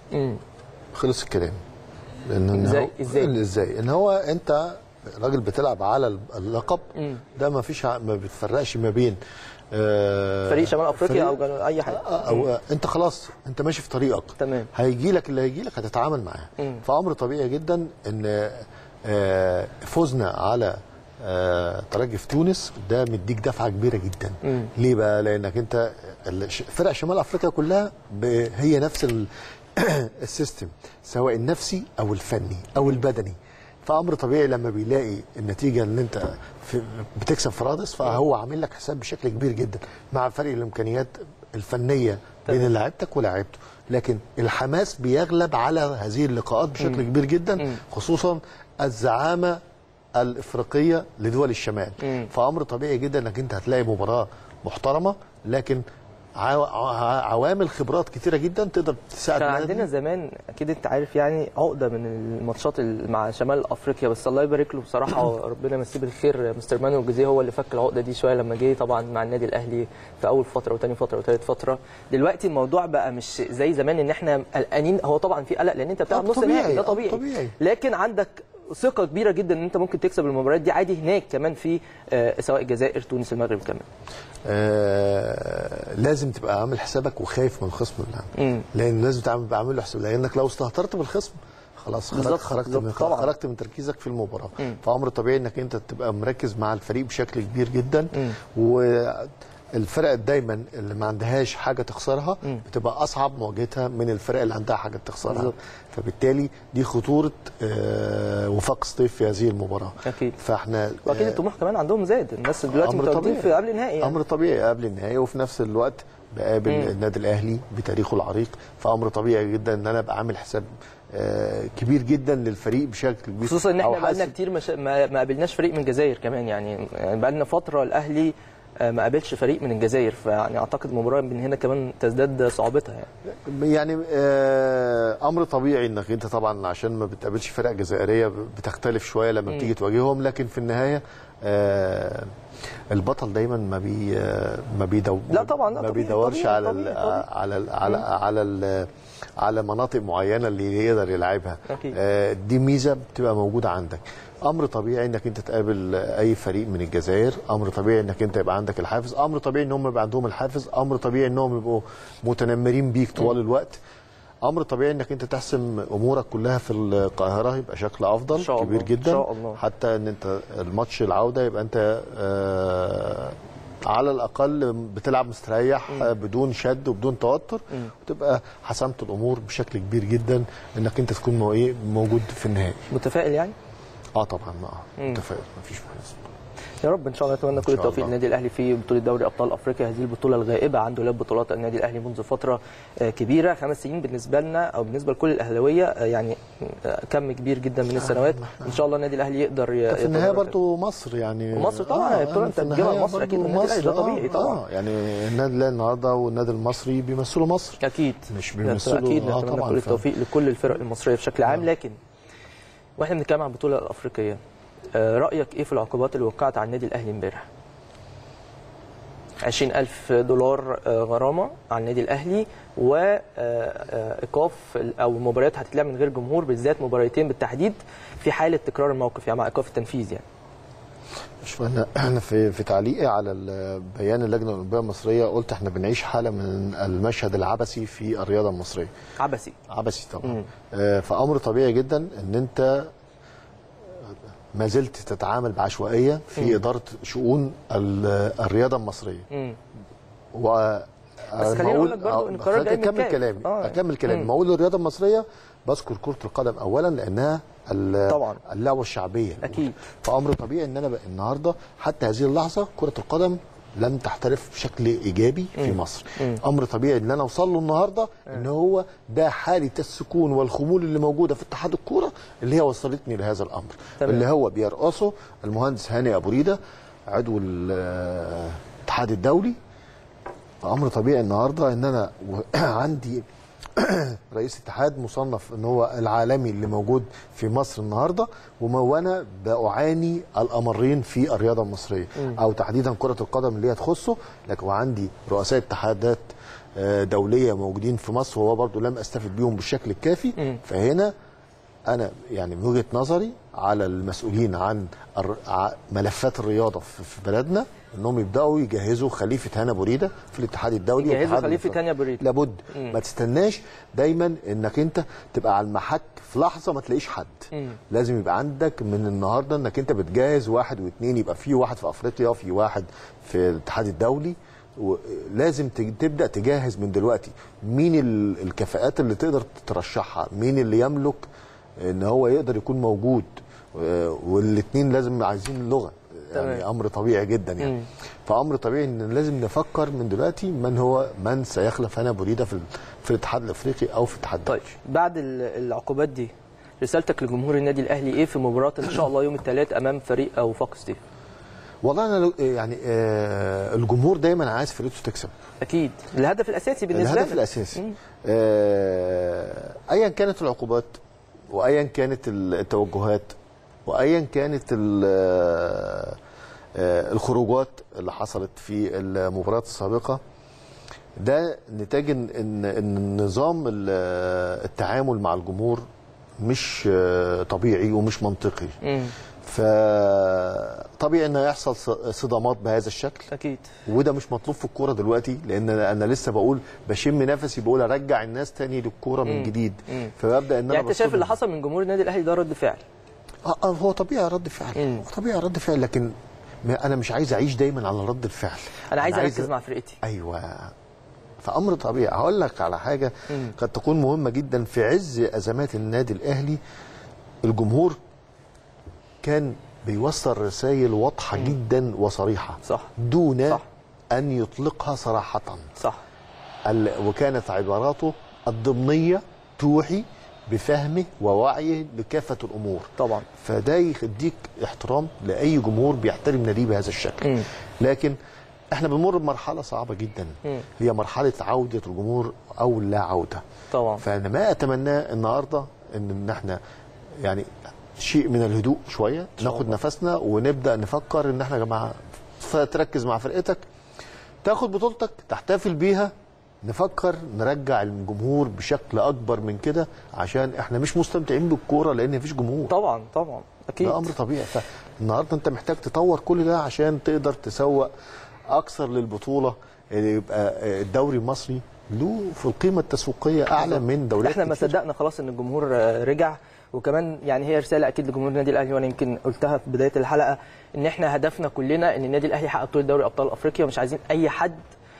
خلص الكلام لان إن إزاي؟ هو- إزاي؟ ازاي ان هو انت راجل بتلعب على اللقب ده ما فيش ع- ما بتفرقش ما بين آه، فريق شمال افريقيا فريق- او جنوب اي حاجه آه، او انت خلاص انت ماشي في طريقك تمام. هيجي لك اللي هيجي لك هتتعامل معاه فامر طبيعي جدا ان آه، فوزنا على آه، ترجي في تونس ده مديك دفعه كبيره جدا ليه بقى لانك انت الش- فرق شمال افريقيا كلها ب- هي نفس ال- السيستم سواء النفسي او الفني او البدني فامر طبيعي لما بيلاقي النتيجه ان انت في بتكسب في رادس فهو عامل لك حساب بشكل كبير جدا مع فرق الامكانيات الفنيه بين لعيبتك ولاعيبته لكن الحماس بيغلب على هذه اللقاءات بشكل كبير جدا خصوصا الزعامه الافريقيه لدول الشمال فامر طبيعي جدا انك انت هتلاقي مباراه محترمه لكن عوا- عوا- عوامل خبرات كتيره جدا تقدر تساعد كان النادي. عندنا زمان اكيد انت عارف يعني عقده من الماتشات ال- مع شمال افريقيا بس الله يبارك له بصراحه ربنا يمسيه بالخير مستر مانويل جوزيه هو اللي فك العقده دي شويه لما جه طبعا مع النادي الاهلي في اول فتره وثاني فتره وثالث فتره دلوقتي الموضوع بقى مش زي زمان ان احنا قلقانين هو طبعا في قلق لان انت بتلعب آه، نص طبيعي، نهائي ده آه، طبيعي طبيعي. لكن عندك ثقه كبيره جدا ان انت ممكن تكسب المباريات دي عادي هناك كمان في آه، سواء الجزائر تونس المغرب كمان آه لازم تبقى عامل حسابك وخايف من الخصم اللي عندك مم. لان لازم تعمل عامل له حساب لانك لو استهترت بالخصم خلاص خرجت بالظبط، خرجت من بالظبط، طبعاً. خرجت من تركيزك في المباراه فامر طبيعي انك انت تبقى مركز مع الفريق بشكل كبير جدا والفرق دايما اللي ما عندهاش حاجه تخسرها بتبقى اصعب مواجهتها من الفرق اللي عندها حاجه تخسرها بالظبط. فبالتالي دي خطوره آه وفاق سطيف في هذه المباراه أكيد. فاحنا واكيد آه، الطموح كمان عندهم زاد الناس دلوقتي أمر متواجدين طبيعي. في قبل النهائي يعني. امر طبيعي قبل النهائي وفي نفس الوقت بقابل النادي الاهلي بتاريخه العريق فامر طبيعي جدا ان انا ابقى عامل حساب آه، كبير جدا للفريق بشكل كبير خصوصا ان أو احنا بقالنا حاسس- كتير مش... ما ما قابلناش فريق من الجزائر كمان يعني يعني بقالنا فتره الاهلي آه، ما قابلش فريق من الجزائر فيعني اعتقد المباراه من هنا كمان تزداد صعوبتها يعني يعني آه، امر طبيعي انك انت طبعا عشان ما بتقابلش فرق جزائريه بتختلف شويه لما بتيجي تواجههم لكن في النهايه آه، البطل دايما ما بي آه، ما بيدو لا طبعاً، لا ما طبيعي، بيدورش طبيعي، على ال- طبيعي، طبيعي. على ال- على على ال- على مناطق معينه اللي يقدر يلعبها أكيد. آه، دي ميزه بتبقى موجوده عندك امر طبيعي انك انت تقابل اي فريق من الجزائر امر طبيعي انك انت يبقى عندك الحافز امر طبيعي ان هم يبقى عندهم الحافز امر طبيعي انهم يبقوا متنمرين بيك طوال الوقت امر طبيعي انك انت تحسم امورك كلها في القاهره يبقى شكل افضل إن شاء كبير الله، جدا إن شاء الله. حتى ان انت الماتش العوده يبقى انت آه على الاقل بتلعب مستريح آه، بدون شد وبدون توتر وتبقى حسمت الامور بشكل كبير جدا انك انت تكون مو- إيه، موجود في النهائي متفائل يعني اه طبعا اه متفائل مفيش مشكله يا رب ان شاء الله نتمنى كل شاء التوفيق الله. للنادي الاهلي في بطوله دوري ابطال افريقيا هذه البطوله الغائبه عن دولاب بطولات النادي الاهلي منذ فتره آه، كبيره خمس سنين بالنسبه لنا او بالنسبه لكل الاهلاويه آه، يعني آه، كم كبير جدا من السنوات ان شاء الله النادي الاهلي يقدر ي- في النهايه يتمرن. برضو مصر يعني ومصر طبعاً، هي بطولة في أنت بتجيبها النهاية لمصر أكيد، برضو النادي الأهلي ده مصر، طبيعي آه، طبعاً. آه يعني النادي الاهلي النهارده والنادي المصري بيمثلوا مصر اكيد مش ده بيمثلوا اكيد آه نتمنى طبعاً، كل فاهم. التوفيق لكل الفرق المصريه بشكل عام لكن واحنا بنتكلم عن البطوله الافريقيه آه، رايك ايه في العقوبات اللي وقعت على النادي الاهلي امبارح 20000 دولار آه، غرامه على النادي الاهلي وايقاف او مباريات هتتلعب من غير جمهور بالذات مباراتين بالتحديد في حاله تكرار الموقف يعني مع ايقاف التنفيذ يعني شوف انا انا في في تعليقي على ال- بيان اللجنه الاولمبيه المصريه قلت احنا بنعيش حاله من المشهد العبثي في الرياضه المصريه عبثي عبثي طبعا آه فامر طبيعي جدا ان انت ما زلت تتعامل بعشوائيه في اداره شؤون ال- الرياضه المصريه مم. و بس خليني أقول لك برضو إن القرار جاي من اكمل الكاف. كلامي آه. اكمل كلامي مم. ما اقول الرياضه المصريه بذكر كره القدم اولا لانها ال- طبعاً. اللعبه الشعبيه أكيد. فامر طبيعي ان انا بقى النهارده حتى هذه اللحظه كره القدم لم تحترف بشكل ايجابي في مصر امر طبيعي ان انا اوصل له النهارده ان هو ده حاله السكون والخمول اللي موجوده في اتحاد الكوره اللي هي وصلتني لهذا الامر تمام. اللي هو بيرأسه المهندس هاني ابو ريده عضو ال- الاتحاد الدولي فامر طبيعي النهارده ان انا و- عندي رئيس اتحاد مصنف ان هو العالمي اللي موجود في مصر النهارده وما وانا بعاني الامرين في الرياضه المصريه او تحديدا كره القدم اللي هي تخصه لكن وعندي رؤساء اتحادات آه، دوليه موجودين في مصر وهو برضو لم استفد بيهم بالشكل الكافي فهنا انا يعني من وجهه نظري على المسؤولين عن الر- ع- ملفات الرياضه في في بلدنا انهم يبداوا يجهزوا خليفه هنا بوريده في الاتحاد الدولي يجهزوا والاتحاد خليفة الإفريقي. هنا بوريدة. لابد ما تستناش دايما انك انت تبقى على المحك في لحظه ما تلاقيش حد لازم يبقى عندك من النهارده انك انت بتجهز واحد واثنين يبقى في واحد في افريقيا في واحد في الاتحاد الدولي ولازم ت- تبدا تجهز من دلوقتي مين ال- الكفاءات اللي تقدر ترشحها مين اللي يملك ان هو يقدر يكون موجود والاثنين لازم عايزين لغه تمام. يعني امر طبيعي جدا يعني مم. فامر طبيعي ان لازم نفكر من دلوقتي من هو من سيخلف هنا بوريدا في ال- في الاتحاد الافريقي او في الاتحاد طيب الدولي. بعد ال- العقوبات دي رسالتك لجمهور النادي الاهلي ايه في مباراه ان شاء الله يوم الثلاث امام فريق او فاق ستيف والله انا لو- يعني آه الجمهور دايما عايز فرقته تكسب اكيد الهدف الاساسي بالنسبه الهدف لك. الاساسي مم. آه ايا كانت العقوبات وايا كانت التوجهات وايا كانت ال- آه، آه، الخروجات اللي حصلت في المباريات السابقه ده نتاج ان ان إن نظام ال- آه، التعامل مع الجمهور مش آه، طبيعي ومش منطقي مم. فطبيعي ان يحصل ص- صدامات بهذا الشكل اكيد وده مش مطلوب في الكوره دلوقتي لان انا أنا لسه بقول بشم نفسي بقول ارجع الناس تاني للكوره من مم. جديد مم. فببدا ان انا يعني انت شايف بصطدم. اللي حصل من جمهور النادي الاهلي ده رد فعل آه آه، هو طبيعي رد فعل مم. هو طبيعي رد فعل لكن ما- انا مش عايز اعيش دايما على رد الفعل انا عايز اركز مع فرقتي ايوه فامر طبيعي هقول لك على حاجه مم. قد تكون مهمه جدا في عز ازمات النادي الاهلي الجمهور كان بيوصل رسائل واضحه جدا وصريحه صح دون صح. ان يطلقها صراحه صح ال- وكانت عباراته الضمنيه توحي بفهمه ووعيه لكافه الامور طبعا فده يديك احترام لاي جمهور بيحترم ناديه بهذا الشكل مم. لكن احنا بنمر بمرحله صعبه جدا مم. هي مرحله عوده الجمهور او لا عوده طبعا فانا ما اتمناه النهارده ان ان احنا يعني شيء من الهدوء شويه ناخد نفسنا ونبدا نفكر ان احنا يا جماعه ف- تركز مع فرقتك تاخد بطولتك تحتفل بيها نفكر نرجع الجمهور بشكل اكبر من كده عشان احنا مش مستمتعين بالكوره لان مفيش جمهور طبعا طبعا اكيد ده امر طبيعي فالنهارده انت محتاج تطور كل ده عشان تقدر تسوق اكثر للبطوله اللي يبقى الدوري المصري له في القيمه التسويقيه اعلى من دوريات احنا ما كتير. صدقنا خلاص ان الجمهور آه، رجع وكمان يعني هي رساله اكيد لجمهور النادي الاهلي وانا يمكن قلتها في بدايه الحلقه ان احنا هدفنا كلنا ان النادي الاهلي يحقق بطوله دوري ابطال افريقيا ومش عايزين اي حد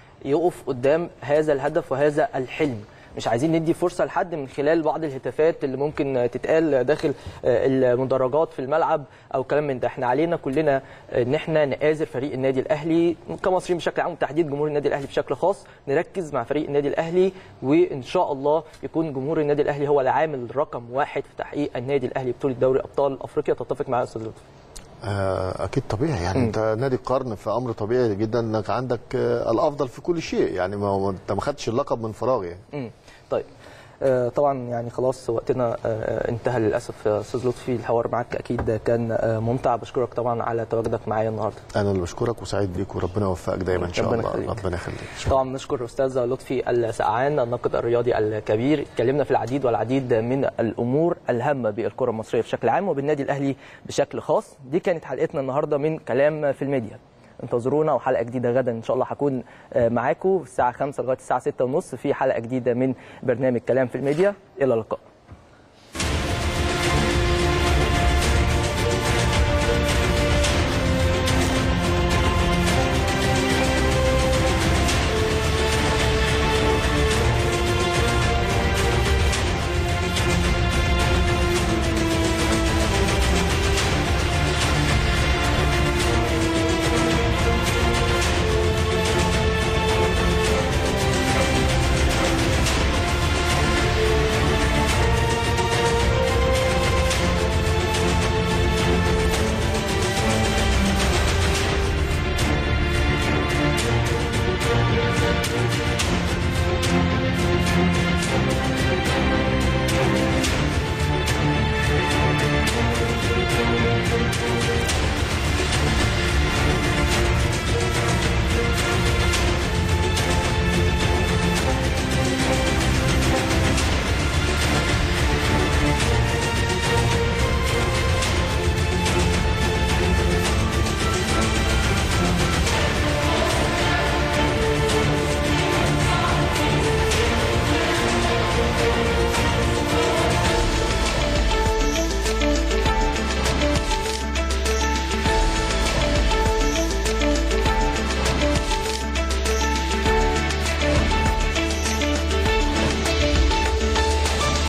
يقف قدام هذا الهدف وهذا الحلم مش عايزين ندي فرصه لحد من خلال بعض الهتافات اللي ممكن تتقال داخل آه، المدرجات في الملعب او كلام من ده احنا علينا كلنا ان احنا نآزر فريق النادي الاهلي كمصريين بشكل عام وتحديد جمهور النادي الاهلي بشكل خاص نركز مع فريق النادي الاهلي وان شاء الله يكون جمهور النادي الاهلي هو العامل رقم واحد في تحقيق النادي الاهلي بطوله دوري ابطال افريقيا تتفق معايا يا استاذ لطفي آه، اكيد طبيعي يعني انت نادي القرن في امر طبيعي جدا انك عندك آه، الافضل في كل شيء يعني ما هو انت ما خدتش اللقب من فراغ يعني مم. طيب آه، طبعا يعني خلاص وقتنا آه، انتهى للاسف يا استاذ لطفي الحوار معاك اكيد كان آه، ممتع بشكرك طبعا على تواجدك معايا النهارده انا اللي بشكرك وسعيد بيك وربنا يوفقك دايما ان شاء ربنا الله يخليك. ربنا يخليك شكراً. طبعا نشكر استاذ لطفي السقعان الناقد الرياضي الكبير اتكلمنا في العديد والعديد من الامور الهامه بالكره المصريه بشكل عام وبالنادي الاهلي بشكل خاص دي كانت حلقتنا النهارده من كلام في الميديا انتظرونا وحلقه جديده غدا ان شاء الله هكون آه، معاكم الساعه 5 لغايه الساعه 6 ونص في حلقه جديده من برنامج كلام في الميديا الى اللقاء